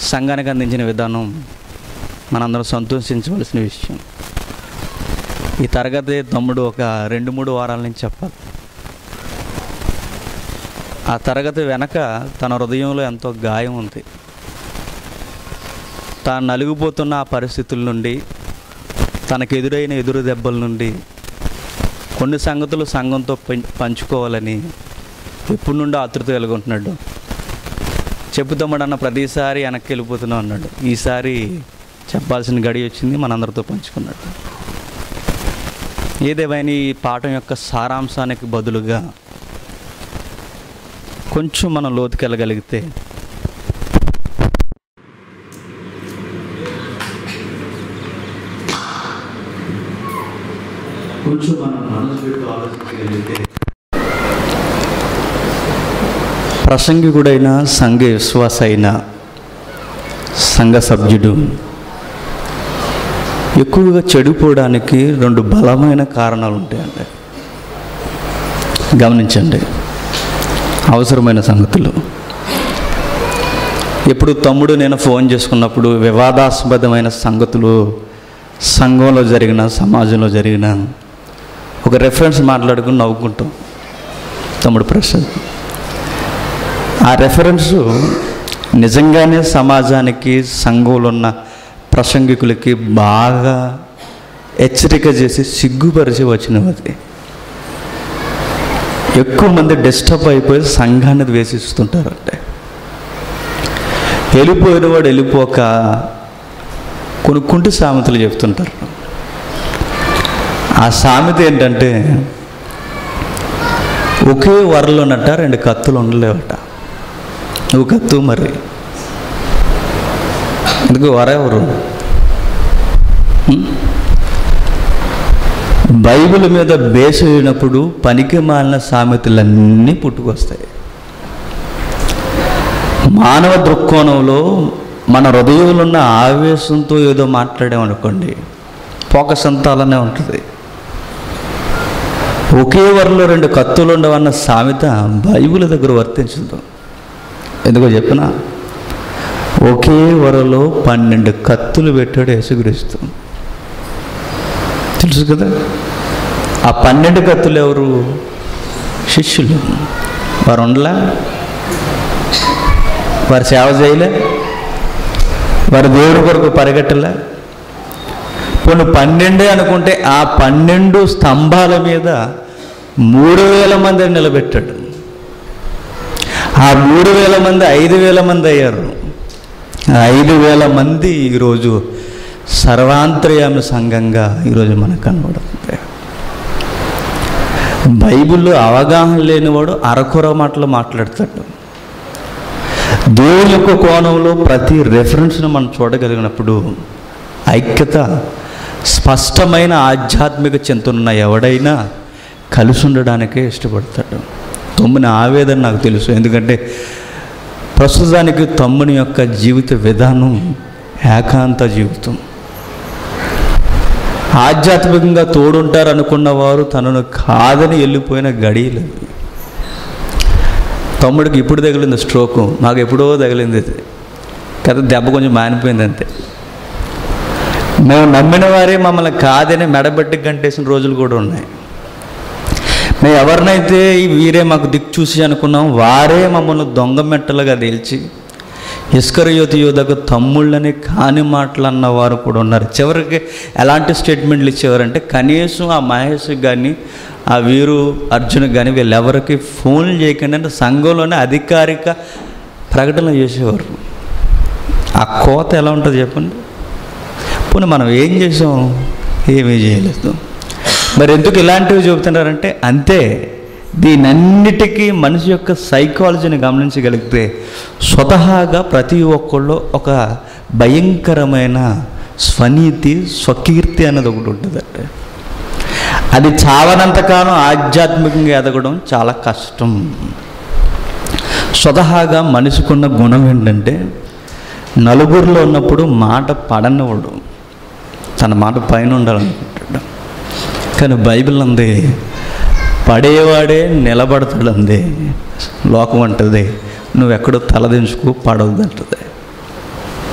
సంఘానికి అందించిన విధానం మనందరం సంతోషించవలసిన విషయం ఈ తరగతి తమ్ముడు ఒక రెండు మూడు వారాల నుంచి చెప్పాలి ఆ తరగతి వెనక తన హృదయంలో ఎంతో గాయం ఉంది తాను నలిగిపోతున్న ఆ పరిస్థితుల నుండి తనకు ఎదురైన ఎదురు దెబ్బల నుండి కొన్ని సంగతులు సంఘంతో పం- పంచుకోవాలని ఎప్పటి నుండో ఆతృత కలిగి ఉంటున్నాడు చెప్పుతామడు అన్న ప్రతిసారి వెనక్కి వెళ్ళిపోతున్నాం అన్నాడు ఈసారి చెప్పాల్సిన గడి వచ్చింది మనందరితో పంచుకున్నాడు ఏదేమైనా ఈ పాఠం యొక్క సారాంశానికి బదులుగా కొంచెం మనం లోతుకెళ్ళగలిగితే కొంచెం మనం మనసు పెట్టి ఆలోచించగలిగితే ప్రసంగికుడైన సంఘ విశ్వాస అయిన సంఘ సభ్యుడు ఎక్కువగా చెడిపోవడానికి రెండు బలమైన కారణాలు ఉంటాయండి గమనించండి అవసరమైన సంగతులు ఎప్పుడు తమ్ముడు నేను ఫోన్ చేసుకున్నప్పుడు వివాదాస్పదమైన సంగతులు సంఘంలో జరిగిన సమాజంలో జరిగిన ఒక రెఫరెన్స్ మాట్లాడుకుని నవ్వుకుంటాం తమ్ముడు ప్రసాద్ ఆ రెఫరెన్సు నిజంగానే సమాజానికి సంఘంలో ఉన్న ప్రసంగికులకి బాగా హెచ్చరిక చేసి సిగ్గుపరిచి వచ్చినవి అది ఎక్కువ మంది డిస్టర్బ్ అయిపోయి సంఘాన్ని ద్వేషిస్తుంటారంటే వెళ్ళిపోయిన వాడు వెళ్ళిపోక కొన్ని కుంటి సామెతలు చెప్తుంటారు ఆ సామెత ఏంటంటే ఒకే వరలోనట రెండు కత్తులు ఉండలేవట నువ్వు కత్తు మరి ఎందుకు వర ఎవరు హ్మ్? బైబిల్ మీద బేస్ అయినప్పుడు పనికి మాలిన సామెతలన్నీ పుట్టుకొస్తాయి మానవ దృక్కోణంలో మన హృదయంలో ఉన్న ఆవేశంతో ఏదో మాట్లాడామనుకోండి ఫోకస్ అంతా అలానే ఉంటుంది ఒకే వరలో రెండు కత్తులు ఉండవన్న సామెత బైబిల్ దగ్గర వర్తించదు ఎందుకో చెప్పిన ఒకే వరలో పన్నెండు కత్తులు పెట్టాడు యేసుక్రీస్తు తెలుసు కదా ఆ పన్నెండు కత్తులు ఎవరు శిష్యులు వారు ఉండలా వారి సేవ చేయలే వారి దేవుడి కొరకు పరిగెట్టలే కొన్ని పన్నెండే అనుకుంటే ఆ పన్నెండు స్తంభాల మీద మూడు వేల మందిని నిలబెట్టాడు ఆ మూడు వేల మంది ఐదు వేల మంది అయ్యారు ఆ ఐదు వేల మంది ఈరోజు సర్వాంతర్యామి సంఘంగా ఈరోజు మనకు కనబడుతుంది బైబిల్లో అవగాహన లేనివాడు అరకొర మాటలు మాట్లాడతాడు దేవుని యొక్క కోణంలో ప్రతి రెఫరెన్స్ను మనం చూడగలిగినప్పుడు ఐక్యత స్పష్టమైన ఆధ్యాత్మిక చింతనున్న ఎవడైనా కలిసి ఉండడానికే ఇష్టపడతాడు తమ్ముని ఆవేదన నాకు తెలుసు ఎందుకంటే ప్రస్తుతానికి తమ్ముని యొక్క జీవిత విధానం ఏకాంత జీవితం ఆధ్యాత్మికంగా తోడుంటారు అనుకున్న వారు తనను కాదని వెళ్ళిపోయిన గడియలు అవి. తమ్ముడికి ఇప్పుడు తగిలింది స్ట్రోక్ నాకు ఎప్పుడో తగిలింది ఇది కదా దెబ్బ కొంచెం మానిపోయింది అంతే మేము నమ్మిన వారే మమ్మల్ని కాదని మెడబెట్టి గంటేసిన రోజులు కూడా ఉన్నాయి మేము ఎవరినైతే ఈ వీరే మాకు దిక్కు చూసి అనుకున్నాం వారే మమ్మల్ని దొంగ మెట్టలుగా తేల్చి ఇస్కరయోతి యోధకు తమ్ముళ్ళని కాని మాటలు అన్న వారు కూడా ఉన్నారు చివరికి ఎలాంటి స్టేట్మెంట్లు ఇచ్చేవారంటే కనీసం ఆ మహేష్ కానీ ఆ వీరు అర్జున్ కానీ వీళ్ళెవరికి ఫోన్లు చేయకుండా సంఘంలోనే అధికారిక ప్రకటన చేసేవారు ఆ కోత ఎలా ఉంటుంది చెప్పండి పోనీ మనం ఏం చేసాం ఏమీ చేయలేదు మరి ఎందుకు ఇలాంటివి చెబుతున్నారంటే అంతే దీనన్నిటికీ మనిషి యొక్క సైకాలజీని గమనించగలిగితే స్వతహాగా ప్రతి ఒక్కళ్ళు ఒక భయంకరమైన స్వనీతి స్వకీర్తి అనేది ఒకటి ఉంటుందంటే అది చావనంతకాలం ఆధ్యాత్మికంగా ఎదగడం చాలా కష్టం స్వతహాగా మనిషికున్న గుణం ఏంటంటే నలుగురిలో ఉన్నప్పుడు మాట పడనివ్వడు తన మాట పైన ఉండాలనుకుంటాడు కానీ బైబిల్ అంది పడేవాడే నిలబడతాడు అంది లోకం అంటది నువ్వెక్కడో తలదించుకు పడవద్దంటది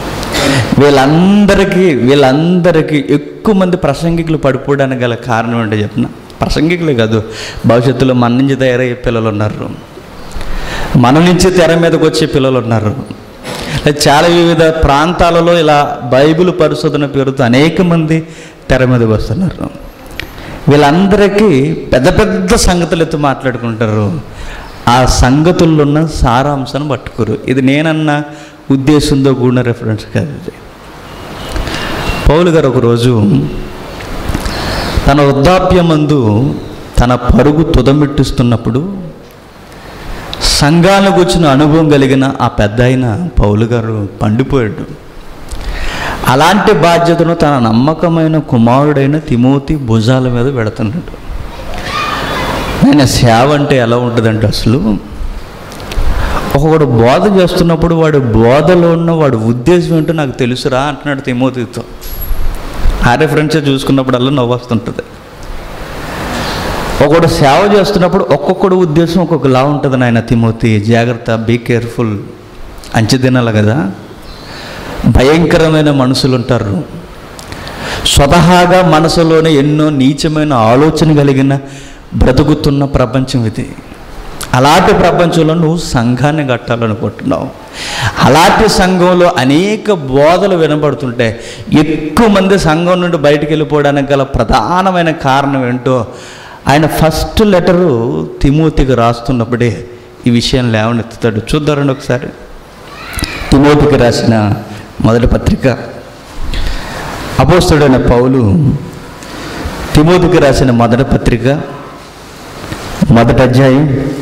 వీళ్ళందరికీ వీళ్ళందరికీ ఎక్కువ మంది ప్రసంగికులు పడిపోవడానికి గల కారణం ఏంటో చెప్పిన ప్రసంగికులే కాదు భవిష్యత్తులో మన నుంచి తయారయ్యే పిల్లలు ఉన్నారు మన నుంచి తెర మీదకి వచ్చే పిల్లలు ఉన్నారు చాలా వివిధ ప్రాంతాలలో ఇలా బైబిల్ పరిశోధన పేరుతో అనేక మంది తెర మీదకి వస్తున్నారు వీళ్ళందరికీ పెద్ద పెద్ద సంగతులు ఎత్తి మాట్లాడుకుంటారు ఆ సంగతుల్లో ఉన్న సారాంశాన్ని పట్టుకోరు ఇది నేనన్న ఉద్దేశంతో కూడిన రెఫరెన్స్ కాదు ఇది పౌలు గారు ఒకరోజు తన వృద్ధాప్యమందు తన పరుగు తుదమిట్టిస్తున్నప్పుడు సంఘాలకు వచ్చిన అనుభవం కలిగిన ఆ పెద్ద ఆయన పౌలు గారు పండిపోయాడు అలాంటి బాధ్యతను తన నమ్మకమైన కుమారుడైన తిమోతి భుజాల మీద పెడుతున్నాడు ఆయన సేవ అంటే ఎలా ఉంటుందంటే అసలు ఒకడు బోధ చేస్తున్నప్పుడు వాడు బోధలో ఉన్న వాడు ఉద్దేశం ఏంటో నాకు తెలుసురా అంటున్నాడు తిమోతితో ఆ రెఫరెన్సే చూసుకున్నప్పుడల్లా నవ్వు వస్తుంటుంది ఒకడు సేవ చేస్తున్నప్పుడు ఒక్కొక్కడు ఉద్దేశం ఒక్కొక్కలా ఉంటుంది నాయన తిమోతి జాగ్రత్త బీ కేర్ఫుల్ అంచె తినాలి కదా భయంకరమైన మనుషులు ఉంటారు స్వతహాగా మనసులోనే ఎన్నో నీచమైన ఆలోచన కలిగిన బ్రతుకుతున్న ప్రపంచం ఇది అలాంటి ప్రపంచంలో నువ్వు సంఘాన్ని కట్టాలనుకుంటున్నావు అలాంటి సంఘంలో అనేక బోధలు వినబడుతుంటే ఎక్కువ మంది సంఘం నుండి బయటికి వెళ్ళిపోవడానికి గల ప్రధానమైన కారణం ఏంటో ఆయన ఫస్ట్ లెటరు తిమోతికి రాస్తున్నప్పుడే ఈ విషయం లేవనెత్తుతాడు చూద్దారండి ఒకసారి తిమోతికి రాసిన మొదటి పత్రిక అపోస్తుడైన పౌలు తిమోతికి రాసిన మొదటి పత్రిక మొదటి అధ్యాయం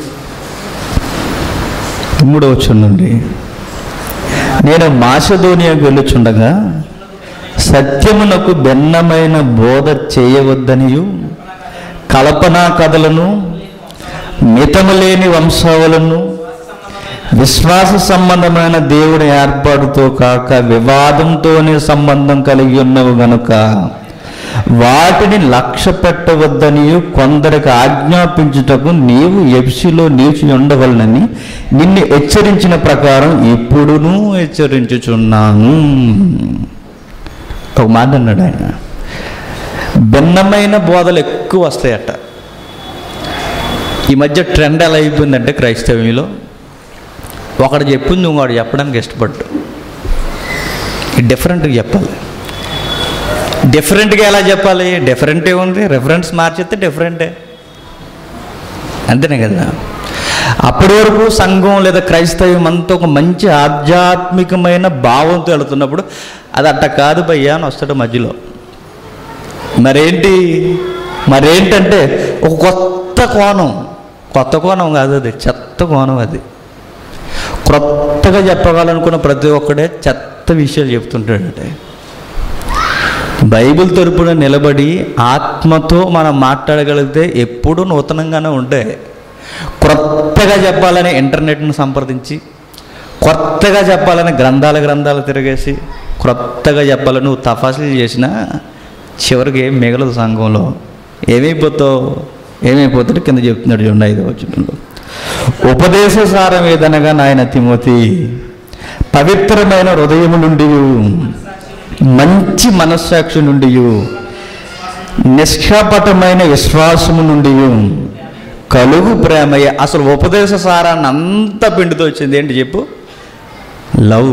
మూడవ వచనం నుండి నేను మాసధోనియాకు వెళ్ళుచుండగా సత్యమునకు భిన్నమైన బోధ చేయవద్దనియు కల్పనా కథలను మితము లేని వంశావలను విశ్వాస సంబంధమైన దేవుడి ఏర్పాటుతో కాక వివాదంతోనే సంబంధం కలిగి ఉన్నవి గనుక వాటిని లక్ష్య పెట్టవద్దనియు కొందరికి ఆజ్ఞాపించుటకు నీవు ఎఫ్సిలో నిలిచి ఉండవలనని నిన్ను హెచ్చరించిన ప్రకారం ఎప్పుడునూ హెచ్చరించుచున్నాను ఒక మాట అన్నాడు ఆయన భిన్నమైన బోధలు ఎక్కువ వస్తాయట ఈ మధ్య ట్రెండ్ ఎలా అయిపోయిందంటే క్రైస్తవ్యంలో ఒకడు చెప్పింది ఇంకోటి చెప్పడానికి ఇష్టపడ్డు డిఫరెంట్గా చెప్పాలి డిఫరెంట్గా ఎలా చెప్పాలి డిఫరెంటే ఉంది రెఫరెన్స్ మార్చితే డిఫరెంటే అంతేనే కదా అప్పటి వరకు సంఘం లేదా క్రైస్తవం అంతా ఒక మంచి ఆధ్యాత్మికమైన భావంతో వెళుతున్నప్పుడు అది అట్ట కాదు భయ్యా అని వస్తాడు మధ్యలో మరేంటి మరేంటంటే ఒక కొత్త కోణం కొత్త కోణం కాదు అది చెత్త కోణం అది క్రొత్తగా చెప్పగలనుకున్న ప్రతి ఒక్కడే చెత్త విషయాలు చెప్తుంటాడంటే బైబిల్ తరపున నిలబడి ఆత్మతో మనం మాట్లాడగలిగితే ఎప్పుడూ నూతనంగానే ఉంటాయి క్రొత్తగా చెప్పాలని ఇంటర్నెట్ను సంప్రదించి కొత్తగా చెప్పాలని గ్రంథాల గ్రంథాలు తిరిగేసి క్రొత్తగా చెప్పాలని నువ్వు తఫాసులు చేసినా చివరికి ఏం మిగలదు సంఘంలో ఏమైపోతావు ఏమైపోతాడు కింద చెప్తున్నాడు చూడండి ఐదో వచ్చినలో ఉపదేశ సారం ఏదనగా నాయన తిమోతి పవిత్రమైన హృదయము నుండి మంచి మనస్సాక్షి నుండి నిష్కాపటమైన విశ్వాసము నుండి కలుగు ప్రేమయ్య అసలు ఉపదేశ సారాన్ని అంతా పిండితో వచ్చింది ఏంటి చెప్పు లవ్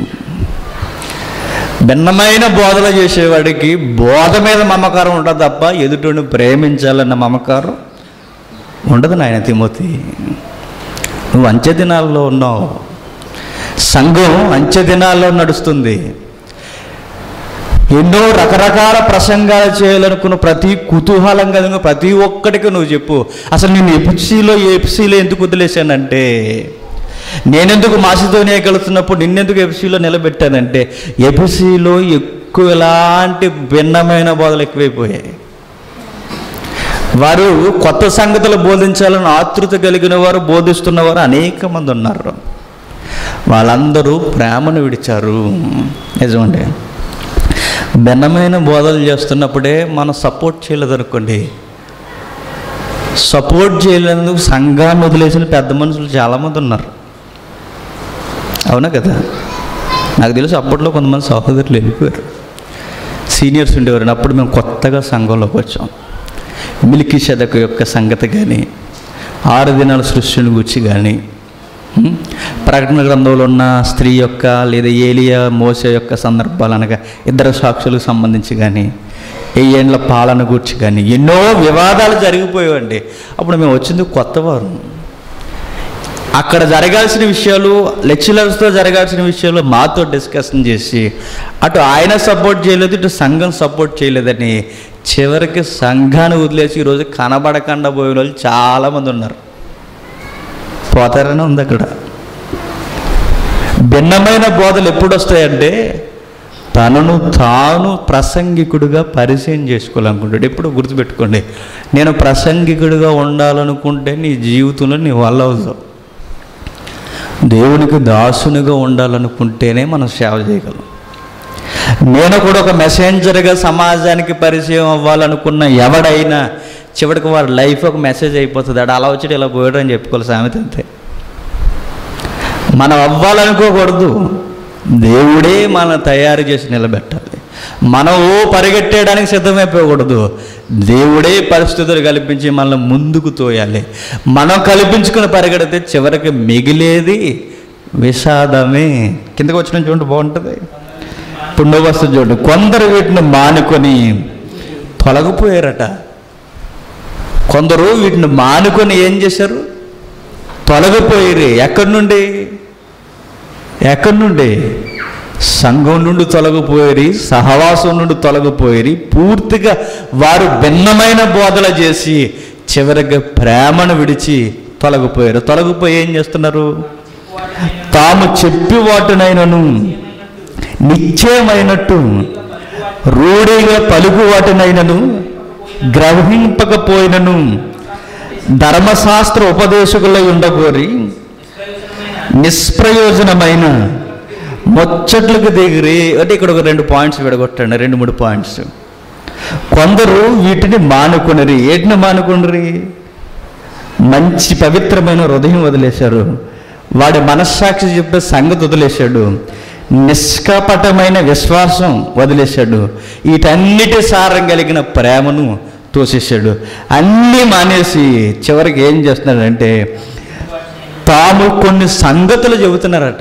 భిన్నమైన బోధలు చేసేవాడికి బోధ మీద మమకారం ఉండదు తప్ప ఎదుటిని ప్రేమించాలన్న మమకారం ఉండదు నాయన తిమోతి నువ్వు అంచె దినాల్లో ఉన్నావు సంఘం అంచె దినాల్లో నడుస్తుంది ఎన్నో రకరకాల ప్రసంగాలు చేయాలనుకున్న ప్రతి కుతూహలం కలిగిన ప్రతి ఒక్కడికి నువ్వు చెప్పు అసలు నేను ఎపిసీలో ఎపిసీలో ఎందుకు వదిలేశానంటే నేనెందుకు మాసితోనే కలుస్తున్నప్పుడు నిన్నెందుకు ఎపిసీలో నిలబెట్టానంటే ఎపిసీలో ఎక్కువ ఎలాంటి భిన్నమైన బోధలు ఎక్కువైపోయాయి వారు కొత్త సంగతులు బోధించాలని ఆతృత కలిగిన వారు బోధిస్తున్నవారు అనేక మంది ఉన్నారు వాళ్ళందరూ ప్రేమను విడిచారు నిజమండి భిన్నమైన బోధలు చేస్తున్నప్పుడే మనం సపోర్ట్ చేయలేదనుకోండి సపోర్ట్ చేయలేనందుకు సంఘాన్ని వదిలేసిన పెద్ద మనుషులు చాలామంది ఉన్నారు అవునా కదా నాకు తెలుసు అప్పట్లో కొంతమంది సహోదరులు వెళ్ళిపోయారు సీనియర్స్ ఉండేవారు అప్పుడు మేము కొత్తగా సంఘంలోకి వచ్చాం మిల్కీ శదక యొక్క సంగతి కానీ ఆరు దినాల సృష్టిని గురించి కానీ హ్మ్? ప్రకటన గ్రంథంలో ఉన్న స్త్రీ యొక్క లేదా ఏలియా మోసే యొక్క సందర్భాలు అనగా ఇద్దరు సాక్షులకు సంబంధించి కానీ ఏళ్ళ పాలన గురించి కానీ ఎన్నో వివాదాలు జరిగిపోయావండి అప్పుడు మేము వచ్చింది కొత్తవారు అక్కడ జరగాల్సిన విషయాలు లెక్చరర్స్తో జరగాల్సిన విషయాలు మాతో డిస్కషన్ చేసి అటు ఆయన సపోర్ట్ చేయలేదు ఇటు సంఘం సపోర్ట్ చేయలేదని చివరికి సంఘాన్ని వదిలేసి ఈరోజు కనబడకుండా పోయిన వాళ్ళు చాలామంది ఉన్నారు పోతారని ఉంది అక్కడ భిన్నమైన బోధలు ఎప్పుడు వస్తాయంటే తనను తాను ప్రసంగికుడిగా పరిచయం చేసుకోవాలనుకుంటాడు ఎప్పుడు గుర్తుపెట్టుకోండి నేను ప్రసంగికుడిగా ఉండాలనుకుంటే నీ జీవితంలో నీ వల్ల అవుతావు దేవునికి దాసునిగా ఉండాలనుకుంటేనే మనం సేవ చేయగలం నేను కూడా ఒక మెసెంజర్గా సమాజానికి పరిచయం అవ్వాలనుకున్న ఎవడైనా చివరికి వారి లైఫ్ ఒక మెసేజ్ అయిపోతుంది అడు అలా వచ్చి ఇలా పోయాడు అని చెప్పుకోవాలి సామెత అంతే మనం అవ్వాలనుకోకూడదు దేవుడే మనం తయారు చేసి నిలబెట్టాలి మనం ఓ పరిగెట్టేయడానికి సిద్ధమైపోకూడదు దేవుడే పరిస్థితులు కల్పించి మనల్ని ముందుకు తోయాలి మనం కల్పించుకుని పరిగెడితే చివరికి మిగిలేది విషాదమే కిందకు వచ్చిన చూడండి బాగుంటుంది పుండో వస్తు చూడండి కొందరు వీటిని మానుకొని తొలగిపోయారట కొందరు వీటిని మానుకొని ఏం చేశారు తొలగిపోయారు ఎక్కడి నుండి ఎక్కడి నుండి సంఘం నుండి తొలగిపోయి సహవాసం నుండి తొలగిపోయి పూర్తిగా వారు భిన్నమైన బోధలు చేసి చివరికి ప్రేమను విడిచి తొలగిపోయారు తొలగిపోయి ఏం చేస్తున్నారు తాము చెప్పి వాటినైనను నిశ్చయమైనట్టు రూఢిగా పలుకు వాటినైనను గ్రహింపకపోయినను ధర్మశాస్త్ర ఉపదేశకులై ఉండగోరి నిష్ప్రయోజనమైన ముచ్చట్లకు దిగిరి అంటే ఇక్కడ ఒక రెండు పాయింట్స్ విడగొట్టండి రెండు మూడు పాయింట్స్ కొందరు వీటిని మానుకునరి ఏటిని మానుకునరి మంచి పవిత్రమైన హృదయం వదిలేశారు వాడి మనస్సాక్షి చెప్పే సంగతి వదిలేశాడు నిష్కపటమైన విశ్వాసం వదిలేశాడు వీటన్నిటి సారం కలిగిన ప్రేమను తోసేశాడు అన్నీ మానేసి చివరికి ఏం చేస్తున్నాడంటే తాము కొన్ని సంగతులు చెబుతున్నారట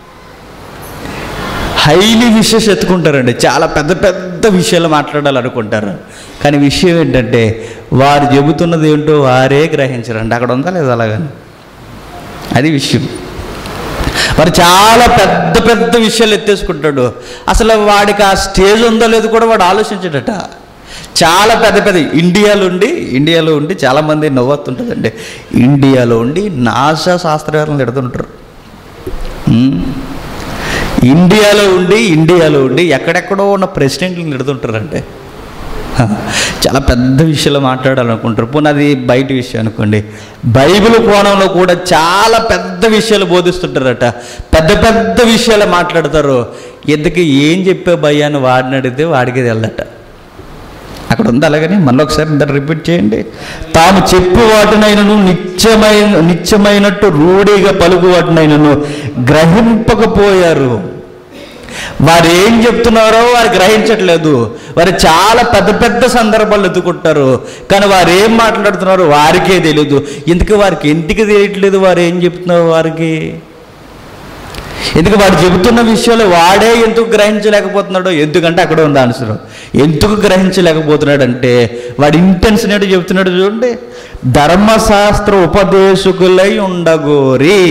హైలీ విషయస్ ఎత్తుకుంటారండి చాలా పెద్ద పెద్ద విషయాలు మాట్లాడాలనుకుంటారు కానీ విషయం ఏంటంటే వారు చెబుతున్నది ఏంటో వారే గ్రహించరండి అక్కడ ఉందా లేదా అలాగని అది విషయం మరి చాలా పెద్ద పెద్ద విషయాలు ఎత్తేసుకుంటాడు అసలు వాడికి ఆ స్టేజ్ ఉందో లేదో కూడా వాడు ఆలోచించడట చాలా పెద్ద పెద్ద ఇండియాలో ఉండి ఇండియాలో ఉండి చాలామంది నవ్వుతుంటుందండి ఇండియాలో ఉండి నాసా శాస్త్రవేత్తలు ఎడుతుంటారు ఉమ్. ఇండియాలో ఉండి ఇండియాలో ఉండి ఎక్కడెక్కడో ఉన్న ప్రెసిడెంట్లు నిడుతుంటారంటే హ, చాలా పెద్ద విషయాలు మాట్లాడాలనుకుంటారు పోనీ అది బయట విషయం అనుకోండి బైబిల్ కోణంలో కూడా చాలా పెద్ద విషయాలు బోధిస్తుంటారట పెద్ద పెద్ద విషయాలు మాట్లాడతారు ఎందుకు ఏం చెప్పే భయాన్ని వాడిని అడిగితే వాడికి వెళ్ళట అక్కడ ఉంది అలాగని మళ్ళీ ఒకసారి దాన్ని రిపీట్ చేయండి తాము చెప్పు వాటినైనను నిత్యమైన నిత్యమైనట్టు రూఢిగా పలుకు వాటినైనను గ్రహింపకపోయారు వారు ఏం చెప్తున్నారో వారు గ్రహించట్లేదు వారు చాలా పెద్ద పెద్ద సందర్భాలు ఎత్తుకుంటారు కానీ వారు ఏం మాట్లాడుతున్నారో వారికే తెలియదు ఇందుకు వారికి ఎందుకు తెలియట్లేదు వారు ఏం చెప్తున్నారో వారికి ఎందుకు వాడు చెబుతున్న విషయాలు వాడే ఎందుకు గ్రహించలేకపోతున్నాడో ఎందుకంటే అక్కడ ఉంది ఆన్సర్ ఎందుకు గ్రహించలేకపోతున్నాడు అంటే వాడి ఇంటెన్షన్ ఏంటో చెబుతున్నాడు చూడండి ధర్మశాస్త్ర ఉపదేశకులై ఉండగోరి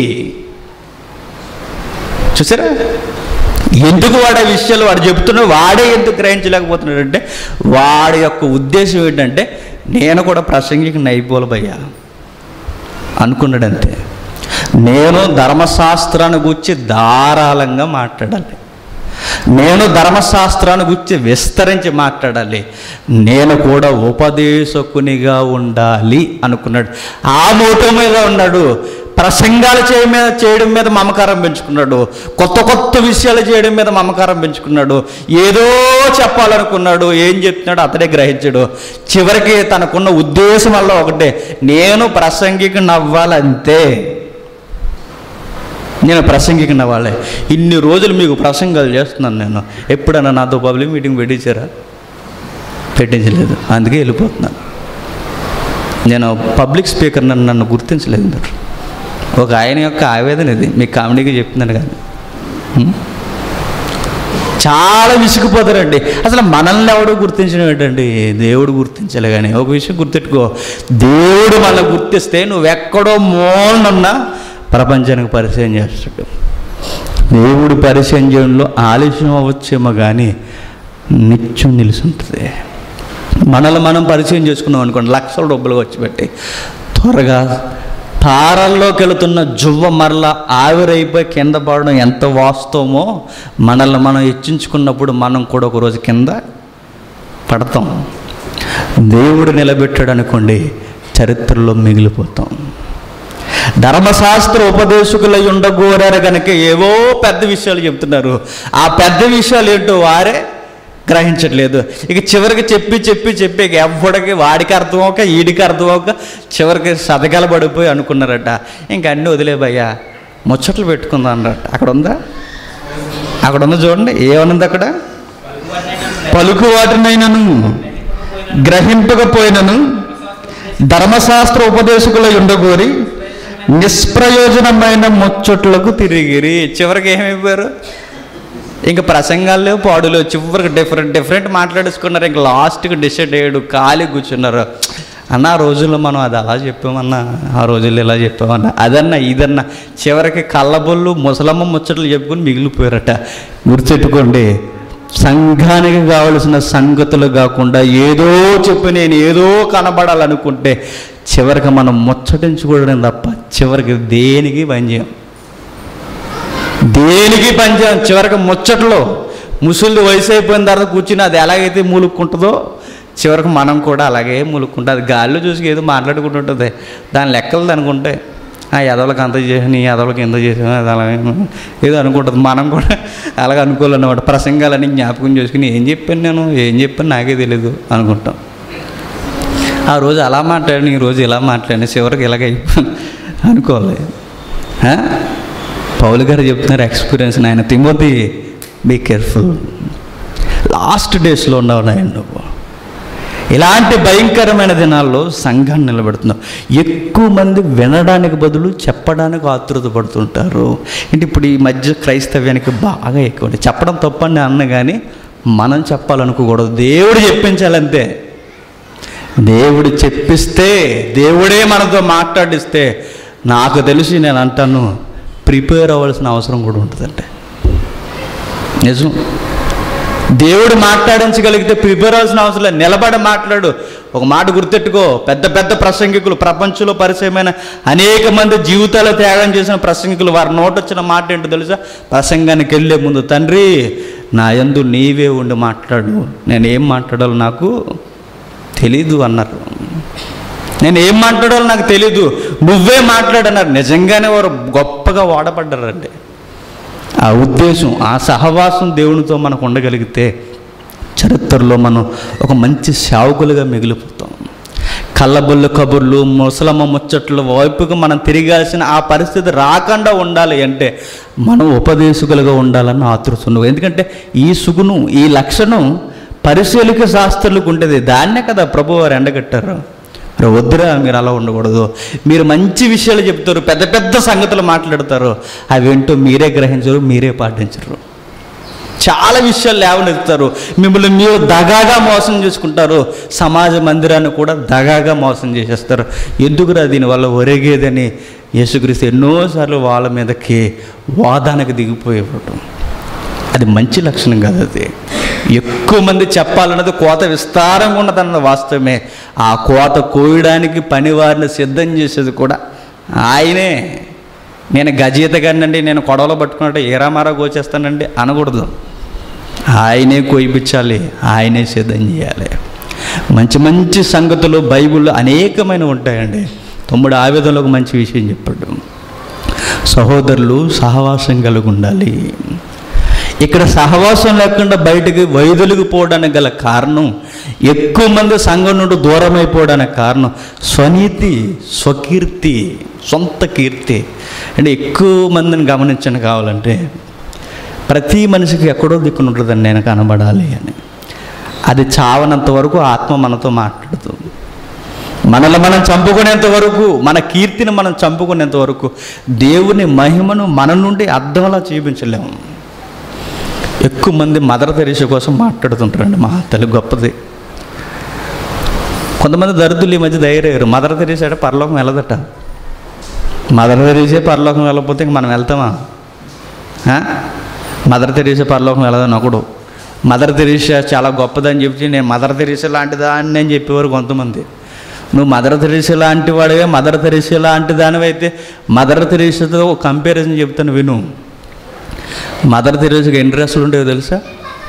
చూసారా ఎందుకు వాడే విషయాలు వాడు చెప్తున్నాడు వాడే ఎందుకు గ్రహించలేకపోతున్నాడు అంటే వాడి యొక్క ఉద్దేశం ఏంటంటే నేను కూడా ప్రసంగికుని అయిపోవాలి భయ్యా అనుకున్నాడు అంతే నేను ధర్మశాస్త్రాన్ని గురించి ధారాళంగా మాట్లాడాలి నేను ధర్మశాస్త్రాన్ని గురించి విస్తరించి మాట్లాడాలి నేను కూడా ఉపదేశకునిగా ఉండాలి అనుకున్నాడు ఆ మోటో మీద ఉన్నాడు ప్రసంగాలు చేయ మీద చేయడం మీద మమకారం పెంచుకున్నాడు కొత్త కొత్త విషయాలు చేయడం మీద మమకారం పెంచుకున్నాడు ఏదో చెప్పాలనుకున్నాడు ఏం చెప్తున్నాడు అతడే గ్రహించాడు చివరికి తనకున్న ఉద్దేశం వల్ల ఒకటే నేను ప్రసంగికి నవ్వాలంతే నేను ప్రసంగికున్న వాళ్ళే ఇన్ని రోజులు మీకు ప్రసంగాలు చేస్తున్నాను నేను ఎప్పుడన్నా నాతో పబ్లిక్ మీటింగ్ పెట్టించారా పెట్టించలేదు అందుకే వెళ్ళిపోతున్నాను నేను పబ్లిక్ స్పీకర్ నన్ను నన్ను గుర్తించలేదు మీరు ఒక ఆయన యొక్క ఆవేదన ఇది మీకు కామెడీగా చెప్తున్నాను కానీ ఉం? చాలా విసిగిపోతారండి అసలు మనల్ని ఎవడు గుర్తించడం ఏంటండి దేవుడు గుర్తించాలి కానీ ఒక విషయం గుర్తెట్టుకో దేవుడు మనల్ని గుర్తిస్తే నువ్వెక్కడో మూలనున్నా ప్రపంచానికి పరిచయం చేస్తాడు దేవుడు పరిచయం చేయడంలో ఆలస్యం అవ్వచ్చేమో కానీ నిత్యం నిలిచి ఉంటుంది మనల్ని మనం పరిచయం చేసుకున్నాం అనుకోండి లక్షల రూపాయలు వచ్చి పెట్టి త్వరగా తారల్లోకి వెళుతున్న జువ్వ మరల ఆవిరైపోయి కింద పడడం ఎంత వాస్తవమో మనల్ని మనం హెచ్చించుకున్నప్పుడు మనం కూడా ఒకరోజు కింద పడతాం దేవుడు నిలబెట్టాడు అనుకోండి చరిత్రలో మిగిలిపోతాం ధర్మశాస్త్ర ఉపదేశకులై ఉండగోరారు కనుక ఏవో పెద్ద విషయాలు చెప్తున్నారు ఆ పెద్ద విషయాలు ఏంటో వారే గ్రహించట్లేదు ఇక చివరికి చెప్పి చెప్పి చెప్పి ఇక ఎవ్వడికి వాడికి అర్థం అవ్వక ఈడికి అర్థం అవ్వక చివరికి సదగల పడిపోయి అనుకున్నారట ఇంక అన్నీ వదిలేబయ్యా ముచ్చట్లు పెట్టుకుందాం అన్నట్ట అక్కడ ఉందా అక్కడ ఉందా చూడండి ఏమనుంది అక్కడ పలుకు వాటినైనను గ్రహింపకపోయినను ధర్మశాస్త్ర ఉపదేశకులై ఉండగోరి నిష్ప్రయోజనమైన ముచ్చట్లకు తిరిగిరి చివరికి ఏమైపోయారు ఇంకా ప్రసంగాల్లో పాడులు చివరికి డిఫరెంట్ డిఫరెంట్ మాట్లాడేసుకున్నారు ఇంకా లాస్ట్కి డిసైడ్ అయ్యాడు ఖాళీ కూర్చున్నారు అన్న ఆ రోజుల్లో మనం అది అలా చెప్పామన్నా ఆ రోజుల్లో ఇలా చెప్పామన్నా అదన్నా ఇదన్నా చివరికి కళ్ళబొల్లు ముసలమ్మ ముచ్చట్లు చెప్పుకొని మిగిలిపోయారట గుర్తెట్టుకోండి సంఘానికి కావలసిన సంగతులు కాకుండా ఏదో చెప్పి నేను ఏదో కనబడాలనుకుంటే చివరికి మనం ముచ్చటించుకోవడం తప్ప చివరికి దేనికి పని చేయం దేనికి పనిచేయం చివరికి ముచ్చట్లో ముసలి వయసు అయిపోయిన తర్వాత కూర్చుని అది ఎలాగైతే మూలుక్కుంటుందో చివరికి మనం కూడా అలాగే మూలుక్కుంటుంది అది గాల్లో చూసి ఏదో మాట్లాడుకుంటుంటుంది దాని లెక్కలు దానికి ఉంటాయి ఆ ఎదవలకు అంత చేసాను ఈ ఎదవలకు ఎంత చేసాను అది అలాగే ఏదో అనుకుంటుంది మనం కూడా అలాగ అనుకోవాలన్నమాట ప్రసంగాలని జ్ఞాపకం చేసుకుని ఏం చెప్పాను నేను ఏం చెప్పాను నాకే తెలియదు అనుకుంటాం ఆ రోజు అలా మాట్లాడిన ఈ రోజు ఇలా మాట్లాడిన చివరికి ఇలాగ అయిపోయాను అనుకోవాలి ఆ? పౌలు గారు చెప్తున్నారు ఎక్స్పీరియన్స్ ఆయన తిమోతి బీ కేర్ఫుల్ లాస్ట్ డేస్లో ఉన్నావు నాయన నువ్వు ఇలాంటి భయంకరమైన దినాల్లో సంఘాన్ని నిలబెడుతున్నావు ఎక్కువ మంది వినడానికి బదులు చెప్పడానికి ఆతృత పడుతుంటారు అంటే ఇప్పుడు ఈ మధ్య క్రైస్తవ్యానికి బాగా ఎక్కువ ఉంది. చెప్పడం తప్పని అన్న కానీ మనం చెప్పాలనుకోకూడదు దేవుడు చెప్పించాలంతే దేవుడు చెప్పిస్తే దేవుడే మనతో మాట్లాడిస్తే నాకు తెలిసి నేను అంటాను ప్రిపేర్ అవ్వాల్సిన అవసరం కూడా ఉంటుందంటే నిజం దేవుడు మాట్లాడించగలిగితే ప్రిపేర్ అవ్వాల్సిన అవసరం లేదు నిలబడి మాట్లాడు ఒక మాట గుర్తెట్టుకో పెద్ద పెద్ద ప్రసంగికులు ప్రపంచంలో పరిచయమైన అనేక మంది జీవితాలు త్యాగం చేసిన ప్రసంగికులు వారి నోట వచ్చిన మాట ఏంటో తెలుసా ప్రసంగానికి వెళ్ళే ముందు తండ్రి నా యందు నీవే ఉండి మాట్లాడు నేను ఏం మాట్లాడాలో నాకు తెలీదు అన్నారు నేను ఏం మాట్లాడాలో నాకు తెలీదు నువ్వే మాట్లాడన్నారు నిజంగానే వారు గొప్పగా వాడబడ్డారండి ఆ ఉద్దేశం ఆ సహవాసం దేవునితో మనకు ఉండగలిగితే చరిత్రలో మనం ఒక మంచి సేవకులుగా మిగిలిపోతాం కళ్ళబొల్లు కబుర్లు ముసలమ్మ ముచ్చట్ల వైపుకు మనం తిరిగాల్సిన ఆ పరిస్థితి రాకుండా ఉండాలి అంటే మనం ఉపదేశకులుగా ఉండాలని ఆతృతున్నావు ఎందుకంటే ఈ సుగుణం ఈ లక్షణం పరిశీలిక శాస్త్రులకు ఉంటుంది దాన్నే కదా ప్రభు వారు ఎండగట్టారు మరి వద్దురా మీరు అలా ఉండకూడదు మీరు మంచి విషయాలు చెప్తారు పెద్ద పెద్ద సంగతులు మాట్లాడతారు అవేంటో మీరే గ్రహించరు మీరే పాటించరు చాలా విషయాలు లేవనెత్తుతారు మిమ్మల్ని మీరు దగాగా మోసం చేసుకుంటారు సమాజ మందిరాన్ని కూడా దగాగా మోసం చేసేస్తారు ఎందుకురా దీనివల్ల ఒరిగేదని యేసుక్రీస్తు ఎన్నోసార్లు వాళ్ళ మీదకి వాదానికి దిగిపోయేవటం అది మంచి లక్షణం కాదు అది ఎక్కువ మంది చెప్పాలన్నది కోత విస్తారంగా ఉన్నదన్నది వాస్తవమే ఆ కోత కోయడానికి పనివారిని సిద్ధం చేసేది కూడా ఆయనే నేను గజీతగానండి నేను కొడవలో పట్టుకున్నట్టు ఏరామారా కోచేస్తానండి అనకూడదు ఆయనే కోయిపించాలి ఆయనే సిద్ధం చేయాలి మంచి మంచి సంగతులు బైబిల్లో అనేకమైన ఉంటాయండి తమ్ముడు ఆవేదనలో ఒక మంచి విషయం చెప్పాడు సహోదరులు సహవాసం కలిగి ఉండాలి ఇక్కడ సహవాసం లేకుండా బయటకు వైదొలిగిపోవడానికి గల కారణం ఎక్కువ మంది సంఘం నుండి దూరం అయిపోవడానికి కారణం స్వనీతి స్వకీర్తి సొంత కీర్తి అంటే ఎక్కువ మందిని గమనించని కావాలంటే ప్రతి మనిషికి ఎక్కడో దిక్కున ఉంటుందండి నేను కనబడాలి అని అది చావనంత వరకు ఆత్మ మనతో మాట్లాడుతుంది మనల్ని మనం చంపుకునేంత వరకు మన కీర్తిని మనం చంపుకునేంత వరకు దేవుని మహిమను మన నుండి అర్థంలా చూపించలేము ఎక్కువ మంది మదర్ తెరీస కోసం మాట్లాడుతుంటారండి మా తల్లి గొప్పది కొంతమంది దరిద్రులు ఈ మధ్య ధైర్యరు మదర్ తెరీస అంటే పరలోకం వెళ్ళదట మదర్ తెరీసే పరలోకం వెళ్ళకపోతే ఇంక మనం వెళ్తామా ఆ? మదర్ తెరీసా పరలోకం వెళ్ళదని ఒకడు మదర్ తెరీసా చాలా గొప్పదని చెప్పి నేను మదర్ తెరీసా లాంటిదా అని నేను చెప్పేవారు కొంతమంది నువ్వు మదర్ తెరీసా లాంటి వాడివే మదర్ తెరీసా లాంటి దానివైతే మదర్ తెరీసాతో ఒక కంపారిజన్ చెప్తాను విను మదర్ తెరీసాకి ఎన్ని డ్రెస్సులు ఉండేవో తెలుసా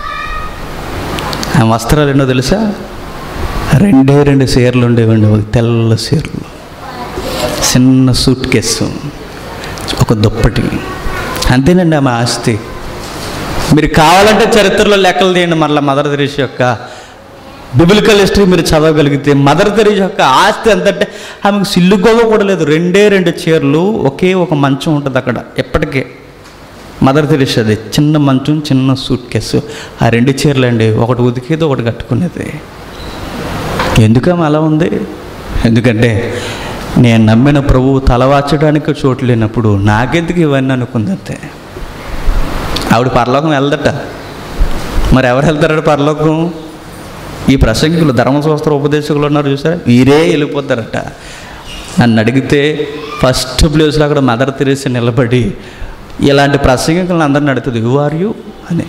ఆ వస్త్రాలు ఎన్నో తెలుసా రెండే రెండు చీరలు ఉండేవండి ఒక తెల్ల చీరలు చిన్న సూట్ కేసు ఒక దుప్పటి అంతేనండి ఆమె ఆస్తి మీరు కావాలంటే చరిత్రలో లెక్కలు తీయండి మరలా మదర్ తెరీస్ యొక్క బిబిలికల్ హిస్టరీ మీరు చదవగలిగితే మదర్ తెరీస్ యొక్క ఆస్తి ఎంతంటే ఆమెకు సిల్లుగోవ కూడా లేదు రెండే రెండు చీరలు ఒకే ఒక మంచం ఉంటుంది అక్కడ ఎప్పటికే మదర్ తెరీసాది చిన్న మంచం చిన్న సూట్ కేసు ఆ రెండు చీరలు అండి ఒకటి ఉతికేది ఒకటి కట్టుకునేది ఎందుకమ్మ అలా ఉంది ఎందుకంటే నేను నమ్మిన ప్రభువు తలవాచడానికి చోటు లేనప్పుడు నాకెందుకు ఇవన్నీ అనుకుందంతే ఆవిడ పరలోకం వెళ్దట మరి ఎవరు వెళ్తారట పరలోకం ఈ ప్రసంగికులు ధర్మశాస్త్ర ఉపదేశకులు ఉన్నారు చూసారా వీరే వెళ్ళిపోతారట నన్ను అడిగితే ఫస్ట్ ప్లేస్లో అక్కడ మదర్ తెరీసా నిలబడి ఇలాంటి ప్రసంగికులను అందరిని అడుగుతుంది యు ఆర్ యూ అని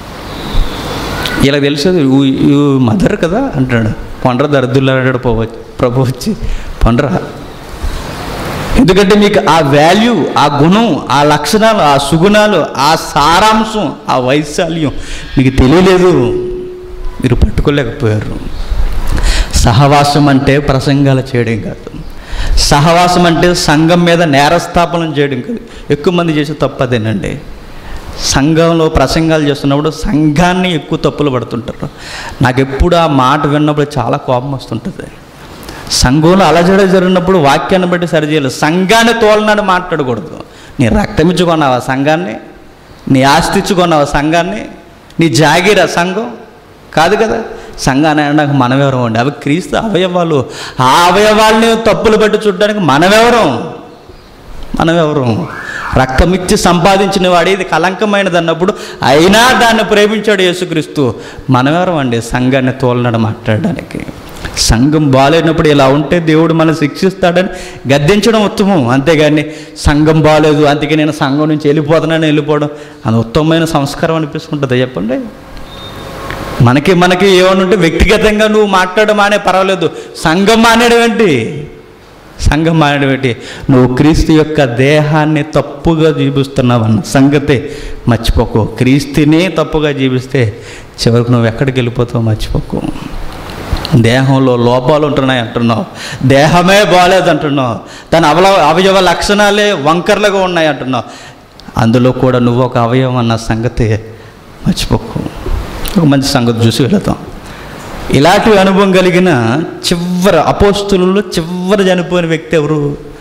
ఇలా తెలుసు మదర్ కదా అంటాడు పండ్ర దరిద్రులు అంటాడు పోవచ్చు ప్రభు వచ్చి పండ్రా ఎందుకంటే మీకు ఆ వాల్యూ ఆ గుణం ఆ లక్షణాలు ఆ సుగుణాలు ఆ సారాంశం ఆ వైశాల్యం మీకు తెలియలేదు మీరు పట్టుకోలేకపోయారు సహవాసం అంటే ప్రసంగాలు చేయడం కాదు సహవాసం అంటే సంఘం మీద నేరస్థాపనం చేయడం కాదు ఎక్కువ మంది చేసే తప్పు అదేనండి సంఘంలో ప్రసంగాలు చేస్తున్నప్పుడు సంఘాన్ని ఎక్కువ తప్పులు పడుతుంటారు నాకు ఎప్పుడు ఆ మాట విన్నప్పుడు చాలా కోపం వస్తుంటుంది సంఘంలో అలజడ జరిగినప్పుడు వాక్యాన్ని బట్టి సరిచేయాలి సంఘాన్ని తోలనాడు మాట్లాడకూడదు నీ రక్తం ఇచ్చుకున్నావా సంఘాన్ని నీ ఆస్తి ఇచ్చుకున్నావా సంఘాన్ని నీ జాగీరా సంఘం కాదు కదా సంఘాన్ని అనడానికి మనమెవరం అండి అవి క్రీస్తు అవయవాలు ఆ అవయవాల్ని తప్పులు బట్టి చూడడానికి మనమెవరం మనమెవరం రక్తం ఇచ్చి సంపాదించిన వాడు ఇది కలంకమైనది అన్నప్పుడు అయినా దాన్ని ప్రేమించాడు యేసుక్రీస్తు మనమెవరం అండి సంఘాన్ని తోలనాడు మాట్లాడడానికి సంఘం బాగాలేనప్పుడు ఇలా ఉంటే దేవుడు మనం శిక్షిస్తాడని గద్దించడం ఉత్తమం అంతేగాని సంఘం బాగాలేదు అందుకే నేను సంఘం నుంచి వెళ్ళిపోతున్నాను వెళ్ళిపోవడం అది ఉత్తమమైన సంస్కారం అనిపిస్తుంటుంది చెప్పండి మనకి మనకి ఏమని ఉంటే వ్యక్తిగతంగా నువ్వు మాట్లాడడం మానే పర్వాలేదు సంఘం మానేయడం ఏంటి సంఘం మానేయడం ఏంటి నువ్వు క్రీస్తు యొక్క దేహాన్ని తప్పుగా జీవిస్తున్నావన్న సంగతే మర్చిపోకు క్రీస్తునే తప్పుగా జీవిస్తే చివరికి నువ్వు ఎక్కడికి వెళ్ళిపోతావు మర్చిపోకు దేహంలో లోపాలు ఉంటున్నాయి అంటున్నావు దేహమే బాగాలేదు అంటున్నావు తన అవల అవయవ లక్షణాలే వంకర్లుగా ఉన్నాయి అంటున్నావు అందులో కూడా నువ్వు ఒక అవయవం అన్న సంగతి మర్చిపోకు ఒక మంచి సంగతి చూసి వెళతాం ఇలాంటి అనుభవం కలిగిన చివరి అపోస్తులలో చివరి చనిపోయిన వ్యక్తి ఎవరు